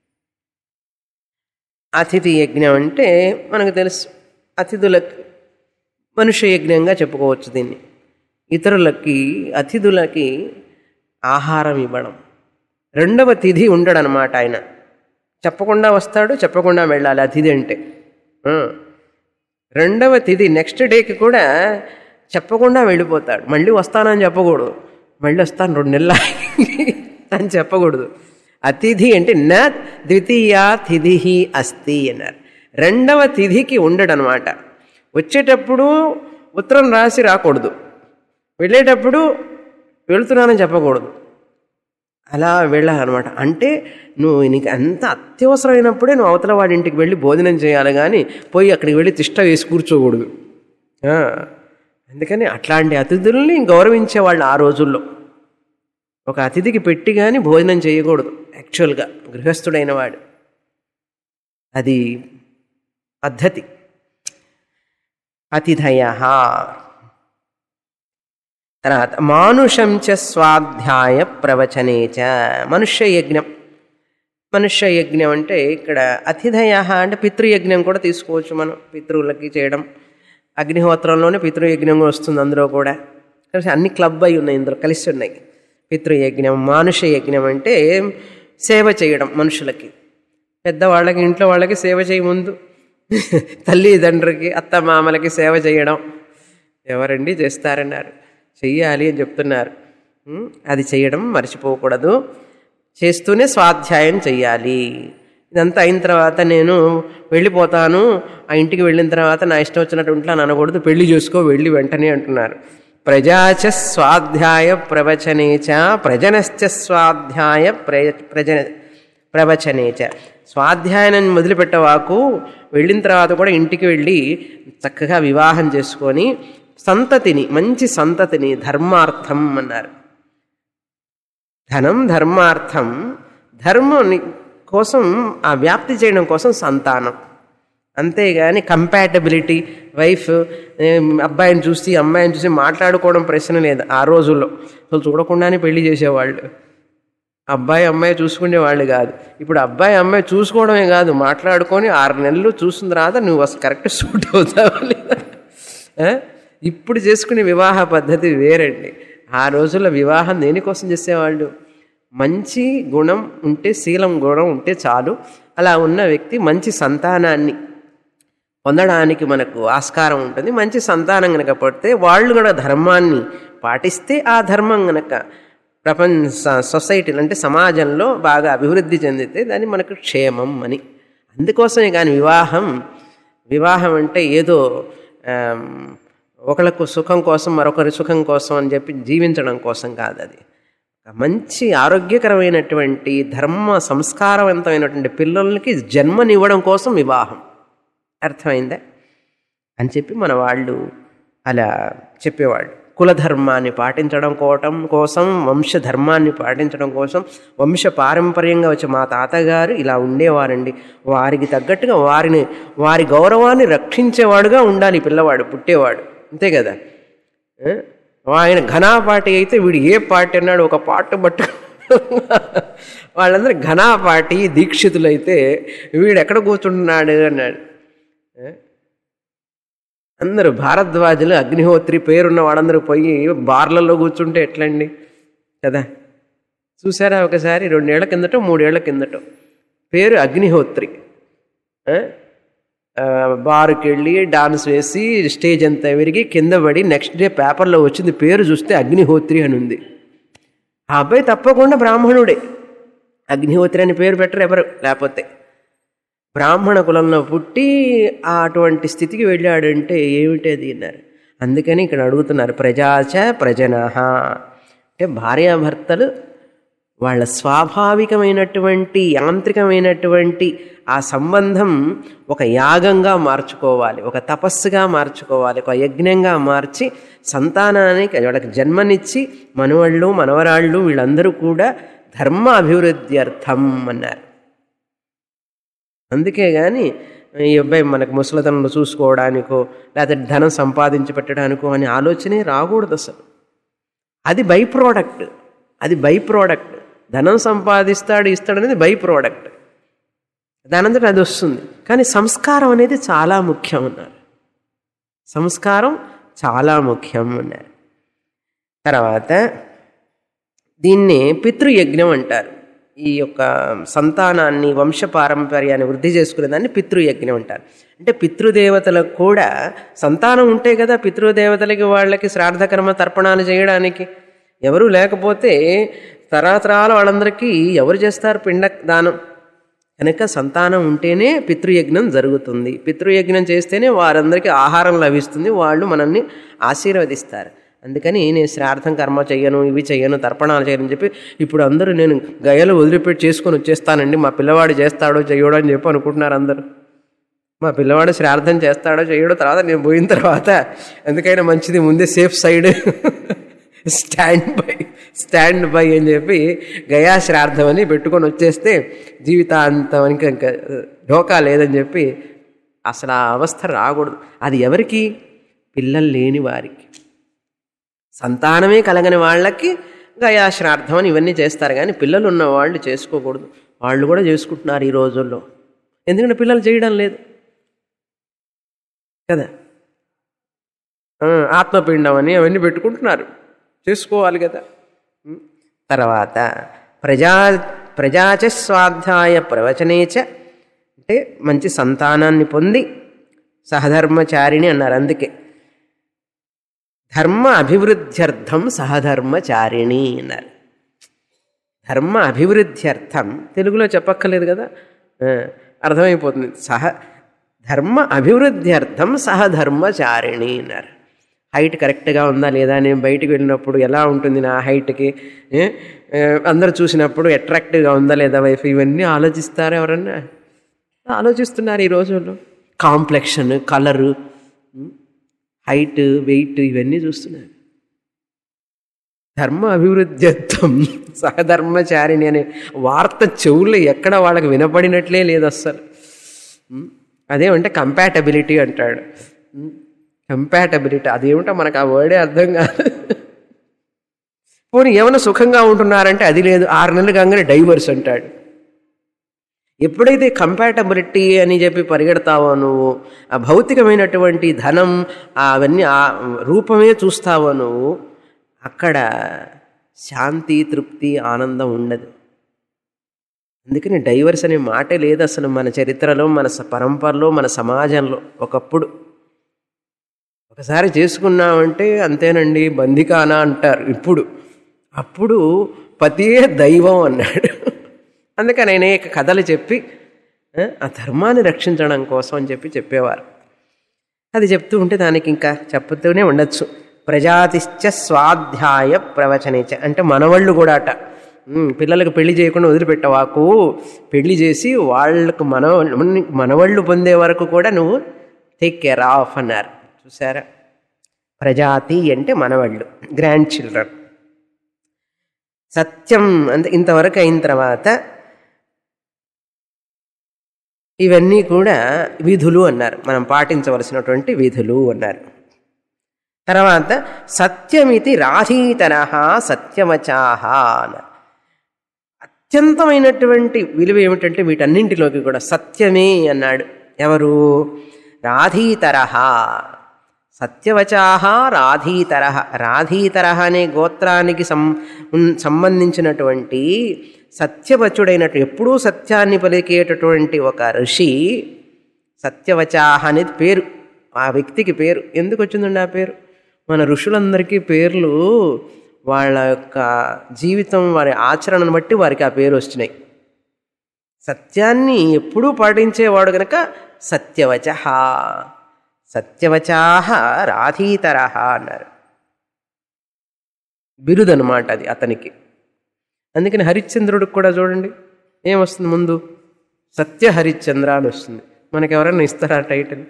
అతిథి యజ్ఞం అంటే మనకు తెలుసు అతిథులకు మనుష్య యజ్ఞంగా చెప్పుకోవచ్చు దీన్ని ఇతరులకి అతిథులకి ఆహారం ఇవ్వడం రెండవ తిథి ఉండడనమాట ఆయన చెప్పకుండా వస్తాడు చెప్పకుండా వెళ్ళాలి అతిథి అంటే ఆ. రెండవ తిథి నెక్స్ట్ డేకి కూడా చెప్పకుండా వెళ్ళిపోతాడు మళ్ళీ వస్తానని చెప్పకూడదు మళ్ళీ వస్తాను రెండు నెలల అని చెప్పకూడదు అతిథి అంటే న ద్వితీయ తిథి అస్తి అన్నారు రెండవ తిథికి ఉండడనమాట వచ్చేటప్పుడు ఉత్తరం రాసి రాకూడదు వెళ్ళేటప్పుడు వెళుతున్నానని చెప్పకూడదు అలా వెళ్ళాలన్నమాట అంటే నువ్వు నీకు అంత అత్యవసరమైనప్పుడే నువ్వు అవతల వాడి ఇంటికి వెళ్ళి భోజనం చేయాలి కానీ పోయి అక్కడికి వెళ్ళి తిష్ట వేసి కూర్చోకూడదు ఆ, అందుకని అట్లాంటి అతిథుల్ని గౌరవించేవాళ్ళు ఆ రోజుల్లో ఒక అతిథికి పెట్టి కానీ భోజనం చేయకూడదు యాక్చువల్గా గృహస్థుడైన వాడు అది పద్ధతి అతిథయ తర్వాత మానుషం చ స్వాధ్యాయ ప్రవచనే చ మనుష్య యజ్ఞం మనుష్య యజ్ఞం అంటే ఇక్కడ అతిథయ అంటే పితృయజ్ఞం కూడా తీసుకోవచ్చు మనం పితృవులకి చేయడం అగ్నిహోత్రంలోనే పితృయజ్ఞం కూడా వస్తుంది అందులో కూడా కలిసి అన్ని క్లబ్ అయి ఉన్నాయి ఇందులో కలిసి ఉన్నాయి పితృయజ్ఞం మానుష యజ్ఞం అంటే సేవ చేయడం మనుషులకి పెద్దవాళ్ళకి ఇంట్లో వాళ్ళకి సేవ చేయ ముందు తల్లి తండ్రికి అత్త మామలకి సేవ చేయడం ఎవరండి చేస్తారన్నారు చెయ్యాలి అని చెప్తున్నారు ఉం? అది చేయడం మర్చిపోకూడదు చేస్తూనే స్వాధ్యాయం చెయ్యాలి ఇదంతా అయిన తర్వాత నేను వెళ్ళిపోతాను ఆ ఇంటికి వెళ్ళిన తర్వాత నా ఇష్టం వచ్చినట్టు ఉంటాను అనకూడదు పెళ్లి చేసుకో వెళ్ళి వెంటనే అంటున్నారు ప్రజాచ స్వాధ్యాయ ప్రవచనేచ ప్రజనశ్చ స్వాధ్యాయ ప్ర ప్రజన ప్రవచనేచ స్వాధ్యాయనం మొదలుపెట్టవాకు వెళ్ళిన తర్వాత కూడా ఇంటికి వెళ్ళి చక్కగా వివాహం చేసుకొని సంతతిని మంచి సంతతిని ధర్మార్థం అన్నారు ధనం ధర్మార్థం ధర్మం కోసం ఆ వ్యాప్తి చేయడం కోసం సంతానం అంతేగాని కంపాటబిలిటీ వైఫ్ ఏం, అబ్బాయిని చూసి అమ్మాయిని చూసి మాట్లాడుకోవడం ప్రశ్న లేదు ఆ రోజుల్లో అసలు చూడకుండానే పెళ్లి చేసేవాళ్ళు అబ్బాయి అమ్మాయి చూసుకునేవాళ్ళు కాదు ఇప్పుడు అబ్బాయి అమ్మాయి చూసుకోవడమే కాదు మాట్లాడుకొని ఆరు నెలలు చూసిన తర్వాత నువ్వు అసలు కరెక్ట్ సూట్ అవుతావా లేదా ఆ? ఇప్పుడు చేసుకునే వివాహ పద్ధతి వేరండి ఆ రోజుల్లో వివాహం దేనికోసం చేసేవాళ్ళు మంచి గుణం ఉంటే శీలం గుణం ఉంటే చాలు అలా ఉన్న వ్యక్తి మంచి సంతానాన్ని పొందడానికి మనకు ఆస్కారం ఉంటుంది మంచి సంతానం గనక పడితే వాళ్ళు కూడా ధర్మాన్ని పాటిస్తే ఆ ధర్మం గనక ప్రపంచ సొసైటీలో అంటే సమాజంలో బాగా అభివృద్ధి చెందితే దాన్ని మనకు క్షేమం అని అందుకోసమే కానీ వివాహం వివాహం అంటే ఏదో ఆమ్, ఒకళ్ళకు సుఖం కోసం మరొకరి సుఖం కోసం అని చెప్పి జీవించడం కోసం కాదు అది ఒక మంచి ఆరోగ్యకరమైనటువంటి ధర్మ సంస్కారవంతమైనటువంటి పిల్లలకి జన్మనివ్వడం కోసం వివాహం అర్థమైందా అని చెప్పి మన వాళ్ళు అలా చెప్పేవాళ్ళు కులధర్మాన్ని పాటించడం కోవటం కోసం వంశధర్మాన్ని పాటించడం కోసం వంశ పారంపర్యంగా వచ్చే మా తాతగారు ఇలా ఉండేవారండి వారికి తగ్గట్టుగా వారిని వారి గౌరవాన్ని రక్షించేవాడుగా ఉండాలి ఈ పిల్లవాడు పుట్టేవాడు అంతే కదా ఏ? ఆయన ఘనా పార్టీ అయితే వీడు ఏ పార్టీ అన్నాడు ఒక పాట పట్టు వాళ్ళందరూ ఘనా పార్టీ దీక్షితులైతే వీడు ఎక్కడ కూర్చుంటున్నాడు అన్నాడు ఏ? అందరూ భారద్వాజులు అగ్నిహోత్రి పేరున్న వాళ్ళందరూ పోయి బార్లలో కూర్చుంటే ఎట్లండి కదా చూసారా ఒకసారి రెండేళ్ల కిందటో మూడేళ్ల కిందటో పేరు అగ్నిహోత్రి ఆ? ఆ, బారుకి వెళ్ళి డాన్స్ వేసి స్టేజ్ అంతా విరిగి కింద పడి నెక్స్ట్ డే పేపర్లో వచ్చింది పేరు చూస్తే అగ్నిహోత్రి అని ఉంది ఆ అబ్బాయి తప్పకుండా బ్రాహ్మణుడే అగ్నిహోత్రి అని పేరు పెట్టరు ఎవరు లేకపోతే బ్రాహ్మణ కులంలో పుట్టి ఆ అటువంటి స్థితికి వెళ్ళాడంటే ఏమిటి అది అన్నారు అందుకని ఇక్కడ అడుగుతున్నారు ప్రజాచ ప్రజనహ అంటే భార్యాభర్తలు వాళ్ళ స్వాభావికమైనటువంటి యాంత్రికమైనటువంటి ఆ సంబంధం ఒక యాగంగా మార్చుకోవాలి ఒక తపస్సుగా మార్చుకోవాలి ఒక యజ్ఞంగా మార్చి సంతానానికి వాళ్ళకి జన్మనిచ్చి మనవాళ్ళు మనవరాళ్ళు వీళ్ళందరూ కూడా ధర్మ అభివృద్ధి అర్థం అన్నారు అందుకే కానీ ఈ అబ్బాయి మనకు ముసలితనంలో చూసుకోవడానికో లేకపోతే ధనం సంపాదించి పెట్టడానికో అనే ఆలోచనే రాకూడదు అసలు అది బై ప్రోడక్ట్ అది బై ప్రోడక్ట్ ధనం సంపాదిస్తాడు ఇస్తాడు అనేది బై ప్రోడక్ట్ దానంతట అది వస్తుంది కానీ సంస్కారం అనేది చాలా ముఖ్యం అన్నారు సంస్కారం చాలా ముఖ్యం అన్నారు తర్వాత దీన్ని పితృయజ్ఞం అంటారు ఈ యొక్క సంతానాన్ని వంశ పారంపర్యాన్ని వృద్ధి చేసుకునే దాన్ని పితృయజ్ఞం అంటారు అంటే పితృదేవతలకు కూడా సంతానం ఉంటే కదా పితృదేవతలకి వాళ్ళకి శ్రాద్ధకర్మ తర్పణాలు చేయడానికి ఎవరు లేకపోతే తరతరాల వాళ్ళందరికీ ఎవరు చేస్తారు పిండ దానం కనుక సంతానం ఉంటేనే పితృయజ్ఞం జరుగుతుంది పితృయజ్ఞం చేస్తేనే వారందరికీ ఆహారం లభిస్తుంది వాళ్ళు మనల్ని ఆశీర్వదిస్తారు అందుకని నేను శ్రార్థం కర్మ చెయ్యను ఇవి చెయ్యను తర్పణాలు చేయను అని చెప్పి ఇప్పుడు అందరూ నేను గయలు వదిలిపెట్టి చేసుకొని వచ్చేస్తానండి మా పిల్లవాడు చేస్తాడో చెయ్యడో అని చెప్పి అనుకుంటున్నారు అందరూ మా పిల్లవాడు శ్రార్థం చేస్తాడో చెయ్యడో తర్వాత నేను పోయిన తర్వాత ఎందుకైనా మంచిది ముందే safe side stand by stand by అని చెప్పి గయా శ్రాద్ధం అని పెట్టుకొని వచ్చేస్తే జీవితాంతం ఇంకా ఇంకా ఢోకా లేదని చెప్పి అసలు ఆ అవస్థ రాకూడదు అది ఎవరికి పిల్లలు లేని వారికి సంతానమే కలగని వాళ్ళకి గయా శ్రాద్ధం అని ఇవన్నీ చేస్తారు కానీ పిల్లలు ఉన్న వాళ్ళు చేసుకోకూడదు వాళ్ళు కూడా చేసుకుంటున్నారు ఈ రోజుల్లో ఎందుకంటే పిల్లలు చేయడం లేదు కదా ఆ, ఆత్మపిండం అని అవన్నీ పెట్టుకుంటున్నారు చేసుకోవాలి కదా ఉం. తర్వాత ప్రజా ప్రజాచ స్వాధ్యాయ ప్రవచనేచ అంటే మంచి సంతానాన్ని పొంది సహధర్మచారిణి అన్నారు అందుకే ధర్మ అభివృద్ధ్యర్థం సహధర్మచారిణి అన్నారు ధర్మ అభివృద్ధ్యర్థం తెలుగులో చెప్పక్కర్లేదు కదా ఆ, అర్థమైపోతుంది సహ ధర్మ అభివృద్ధ్యర్థం సహధర్మచారిణి అన్నారు హైట్ కరెక్ట్గా ఉందా లేదా నేను బయటికి వెళ్ళినప్పుడు ఎలా ఉంటుంది నా హైట్కి ఏ? ఏ, అందరూ చూసినప్పుడు అట్రాక్టివ్గా ఉందా లేదా వైఫ్ ఇవన్నీ ఆలోచిస్తారు ఎవరన్నా ఆలోచిస్తున్నారు ఈ రోజుల్లో కాంప్లెక్షన్ కలరు హైట్ వెయిట్ ఇవన్నీ చూస్తున్నారు ధర్మ అభివృద్ధ్యత్వం సహధర్మచారిణి అనే వార్త చెవుల్లో ఎక్కడ వాళ్ళకి వినపడినట్లే లేదు అస్సలు ఉం? అదేమంటే కంపాటబిలిటీ అంటాడు కంపాటబిలిటీ అదేమిటో మనకు ఆ వర్డే అర్థం కాదు పోనీ ఏమైనా సుఖంగా ఉంటున్నారంటే అది లేదు ఆరు నెలలు కాగానే డైవర్స్ అంటాడు ఎప్పుడైతే కంపాటబిలిటీ అని చెప్పి పరిగెడతావో నువ్వు ఆ భౌతికమైనటువంటి ధనం ఆ అవన్నీ ఆ రూపమే చూస్తావో నువ్వు అక్కడ శాంతి తృప్తి ఆనందం ఉండదు అందుకని డైవర్స్ అనే మాటే లేదు అసలు మన చరిత్రలో మన స- పరంపరలో మన సమాజంలో ఒకప్పుడు ఒకసారి చేసుకున్నామంటే అంతేనండి బందికానా అంటారు ఇప్పుడు అప్పుడు పతియే దైవం అన్నాడు అందుకని అనేక కథలు చెప్పి ఆ, ఆ ధర్మాన్ని రక్షించడం కోసం అని చెప్పి చెప్పేవారు అది చెప్తూ ఉంటే దానికి ఇంకా చెప్తూనే ఉండొచ్చు ప్రజాతిశ్చ స్వాధ్యాయ ప్రవచనేచ అంటే మనవాళ్ళు కూడా అట ఉమ్, పిల్లలకు పెళ్లి చేయకుండా వదిలిపెట్టవాకు పెళ్లి చేసి వాళ్ళకు మన మనవాళ్ళు పొందే వరకు కూడా నువ్వు టేక్ కేర్ ఆఫ్ అన్నారు చూసారా ప్రజాతి అంటే మనవాళ్ళు గ్రాండ్ చిల్డ్రన్ సత్యం అంటే ఇంతవరకు అయిన తర్వాత ఇవన్నీ కూడా విధులు అన్నారు మనం పాటించవలసినటువంటి విధులు అన్నారు తర్వాత సత్యమితి రాధీతర సత్యవచాహ అన్నారు అత్యంతమైనటువంటి విలువ ఏమిటంటే వీటన్నింటిలోకి కూడా సత్యమే అన్నాడు ఎవరు రాధీతర సత్యవచాహ రాధీతర రాధీతర అనే గోత్రానికి సం ఉన్- సంబంధించినటువంటి సత్యవచుడైనట్టు ఎప్పుడూ సత్యాన్ని పలికేటటువంటి ఒక ఋషి సత్యవచాహ అనేది పేరు ఆ వ్యక్తికి పేరు ఎందుకు వచ్చిందండి ఆ పేరు మన ఋషులందరికీ పేర్లు వాళ్ళ యొక్క జీవితం వారి ఆచరణను బట్టి వారికి ఆ పేరు వచ్చినాయి సత్యాన్ని ఎప్పుడూ పాటించేవాడు గనక సత్యవచ సత్యవచాహ రాధీతర అన్నారు బిరుదనమాట అది అతనికి అందుకని హరిశ్చంద్రుడికి కూడా చూడండి ఏమొస్తుంది ముందు సత్య హరిశ్చంద్ర అని వస్తుంది మనకి ఎవరైనా ఇస్తారా ఆ టైటిల్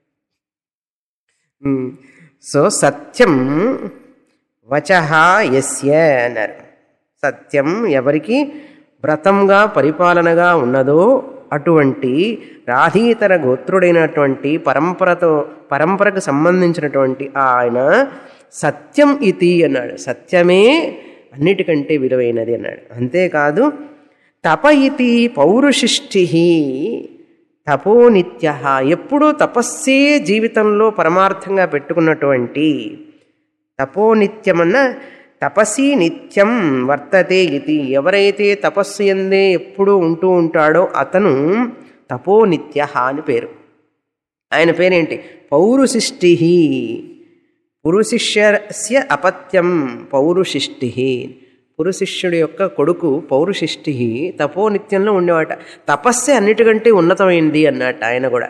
ఉమ్. సో సత్యం వచహ యస్య అన్నారు సత్యం ఎవరికి వ్రతంగా పరిపాలనగా ఉన్నదో అటువంటి రాధీతర గోత్రుడైనటువంటి పరంపరతో పరంపరకు సంబంధించినటువంటి ఆయన సత్యం ఇతి అన్నాడు సత్యమే అన్నిటికంటే విలువైనది అన్నాడు అంతేకాదు తప ఇతి పౌరుషిష్టి తపోనిత్య ఎప్పుడూ తపస్సే జీవితంలో పరమార్థంగా పెట్టుకున్నటువంటి తపోనిత్యమన్న తపసి నిత్యం వర్తతే ఇది ఎవరైతే తపస్సు ఎందే ఎప్పుడూ ఉంటూ ఉంటాడో అతను తపోనిత్య అని పేరు ఆయన పేరేంటి పౌరుశిష్టి పురుశిష్యస్య అపత్యం పౌరుశిష్టి పురుశిష్యుడి యొక్క కొడుకు పౌరుశిష్టి తపోనిత్యంలో ఉండేవాట తపస్సే అన్నిటికంటే ఉన్నతమైంది అన్నట్టు ఆయన కూడా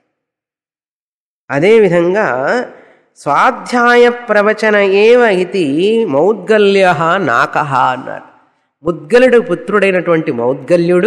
అదేవిధంగా స్వాధ్యాయ ప్రవచన ఏవ ఇది మౌద్గల్య నాక అన్నారు ముద్గలుడు పుత్రుడైనటువంటి మౌద్గల్యుడు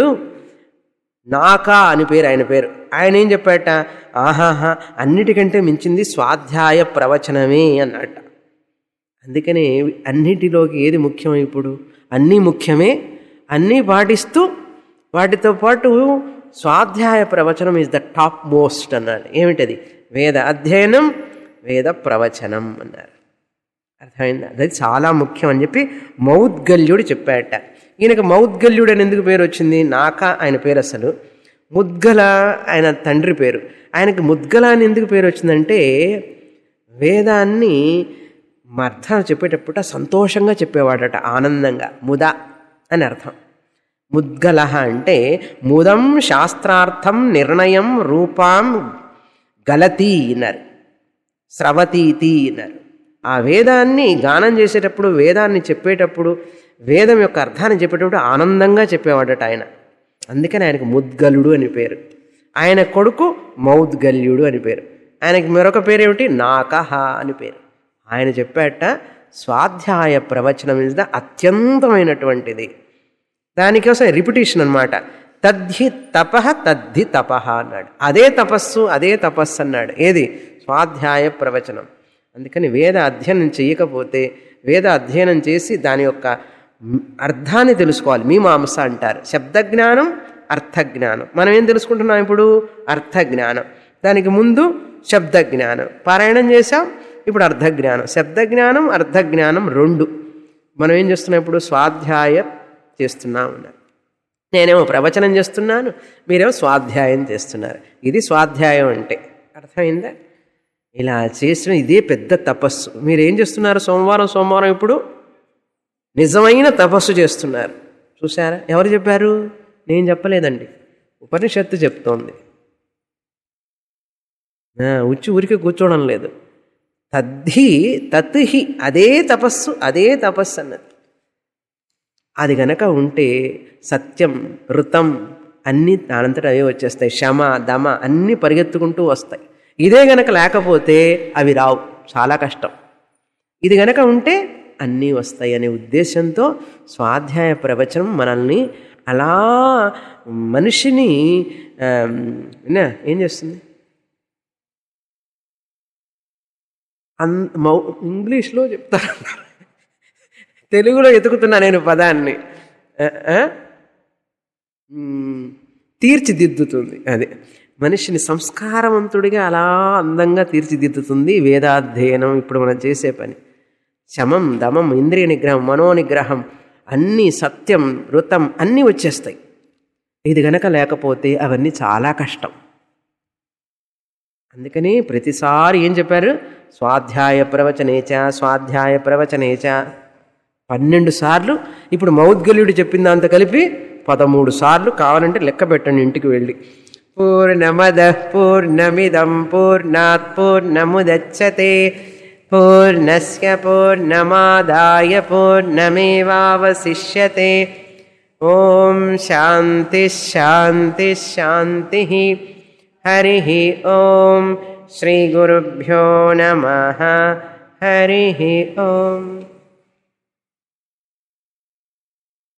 నాక అని పేరు ఆయన పేరు ఆయన ఏం చెప్పాట ఆహాహా అన్నిటికంటే మించింది స్వాధ్యాయ ప్రవచనమే అన్నట అందుకనే అన్నిటిలోకి ఏది ముఖ్యం ఇప్పుడు అన్నీ ముఖ్యమే అన్నీ పాటిస్తూ వాటితో పాటు స్వాధ్యాయ ప్రవచనం ఇస్ ద టాప్ మోస్ట్ అన్నాడు ఏమిటది వేద అధ్యయనం వేద ప్రవచనం అన్నారు అర్థమైందా అది చాలా ముఖ్యం అని చెప్పి మౌద్గల్యుడు చెప్పాట ఈయనకు మౌద్గల్యుడు అని ఎందుకు పేరు వచ్చింది నాక ఆయన పేరు అసలు ముద్గల ఆయన తండ్రి పేరు ఆయనకి ముద్గల అని ఎందుకు పేరు వచ్చిందంటే వేదాన్ని అర్థం చెప్పేటప్పుడు సంతోషంగా చెప్పేవాడట ఆనందంగా ముద అని అర్థం ముద్గల అంటే ముదం శాస్త్రార్థం నిర్ణయం రూపాం గలతి అన్నారు స్రవతీతి అన్నారు ఆ వేదాన్ని గానం చేసేటప్పుడు వేదాన్ని చెప్పేటప్పుడు వేదం యొక్క అర్థాన్ని చెప్పేటప్పుడు ఆనందంగా చెప్పేవాడట ఆయన అందుకని ఆయనకు ముద్గలుడు అని పేరు ఆయన కొడుకు మౌద్గల్యుడు అని పేరు ఆయనకి మరొక పేరు ఏమిటి నాకహ అని పేరు ఆయన చెప్పాట స్వాధ్యాయ ప్రవచనం ఇస్ ద అత్యంతమైనటువంటిది దానికోసం రిపిటేషన్ అనమాట తద్ధి తప తద్ధి తప అన్నాడు అదే తపస్సు అదే తపస్సు అన్నాడు ఏది స్వాధ్యాయ ప్రవచనం అందుకని వేద అధ్యయనం చేయకపోతే వేద అధ్యయనం చేసి దాని యొక్క అర్థాన్ని తెలుసుకోవాలి మీమాంస అంటారు శబ్దజ్ఞానం అర్థజ్ఞానం మనం ఏం తెలుసుకుంటున్నాం ఇప్పుడు అర్థజ్ఞానం దానికి ముందు శబ్దజ్ఞానం పారాయణం చేసాం ఇప్పుడు అర్థజ్ఞానం శబ్దజ్ఞానం అర్థజ్ఞానం రెండు మనం ఏం చేస్తున్నాం ఇప్పుడు స్వాధ్యాయ చేస్తున్నాం అన్నారు నేనేమో ప్రవచనం చేస్తున్నాను మీరేమో స్వాధ్యాయం చేస్తున్నారు ఇది స్వాధ్యాయం అంటే అర్థమైందా ఇలా చేసిన ఇదే పెద్ద తపస్సు మీరు ఏం చేస్తున్నారు సోమవారం సోమవారం ఇప్పుడు నిజమైన తపస్సు చేస్తున్నారు చూసారా ఎవరు చెప్పారు నేను చెప్పలేదండి ఉపనిషత్తు చెప్తోంది ఉచ్చి ఊరికి కూర్చోవడం లేదు తద్ధి తత్హి అదే తపస్సు అదే తపస్సు అన్నది అది గనక ఉంటే సత్యం ఋతం అన్నీ దానంతట అవే వచ్చేస్తాయి శమ దమ అన్నీ పరిగెత్తుకుంటూ వస్తాయి ఇదే గనక లేకపోతే అవి రావు చాలా కష్టం ఇది గనక ఉంటే అన్నీ వస్తాయి అనే ఉద్దేశంతో స్వాధ్యాయ ప్రవచనం మనల్ని అలా మనిషిని ఏం చేస్తుంది అన్ మౌ ఇంగ్లీష్లో చెప్తారు తెలుగులో ఎతుకుతున్నా నేను పదాన్ని ఆ, ఆ? మ్, తీర్చిదిద్దుతుంది అది మనిషిని సంస్కారవంతుడిగా అలా అందంగా తీర్చిదిద్దుతుంది వేదాధ్యయనం ఇప్పుడు మనం చేసే పని శమం దమం ఇంద్రియ నిగ్రహం మనోనిగ్రహం అన్నీ సత్యం వృతం అన్నీ వచ్చేస్తాయి ఇది గనక లేకపోతే అవన్నీ చాలా కష్టం అందుకని ప్రతిసారి ఏం చెప్పారు స్వాధ్యాయ ప్రవచనేచ స్వాధ్యాయ ప్రవచనేచ పన్నెండు సార్లు ఇప్పుడు మౌద్గల్యుడు చెప్పిన దాంతో కలిపి పదమూడు సార్లు కావాలంటే లెక్క పెట్టండి ఇంటికి వెళ్ళి పూర్ణమద పూర్ణమిదం పూర్ణాత్ పూర్ణముదచ్చతే పూర్ణస్య పూర్ణమాదాయ పూర్ణమేవావశిష్యతే ఓం శాంతి శాంతి శాంతి హరి ఓం శ్రీ గురుభ్యో నమ హరి ఓం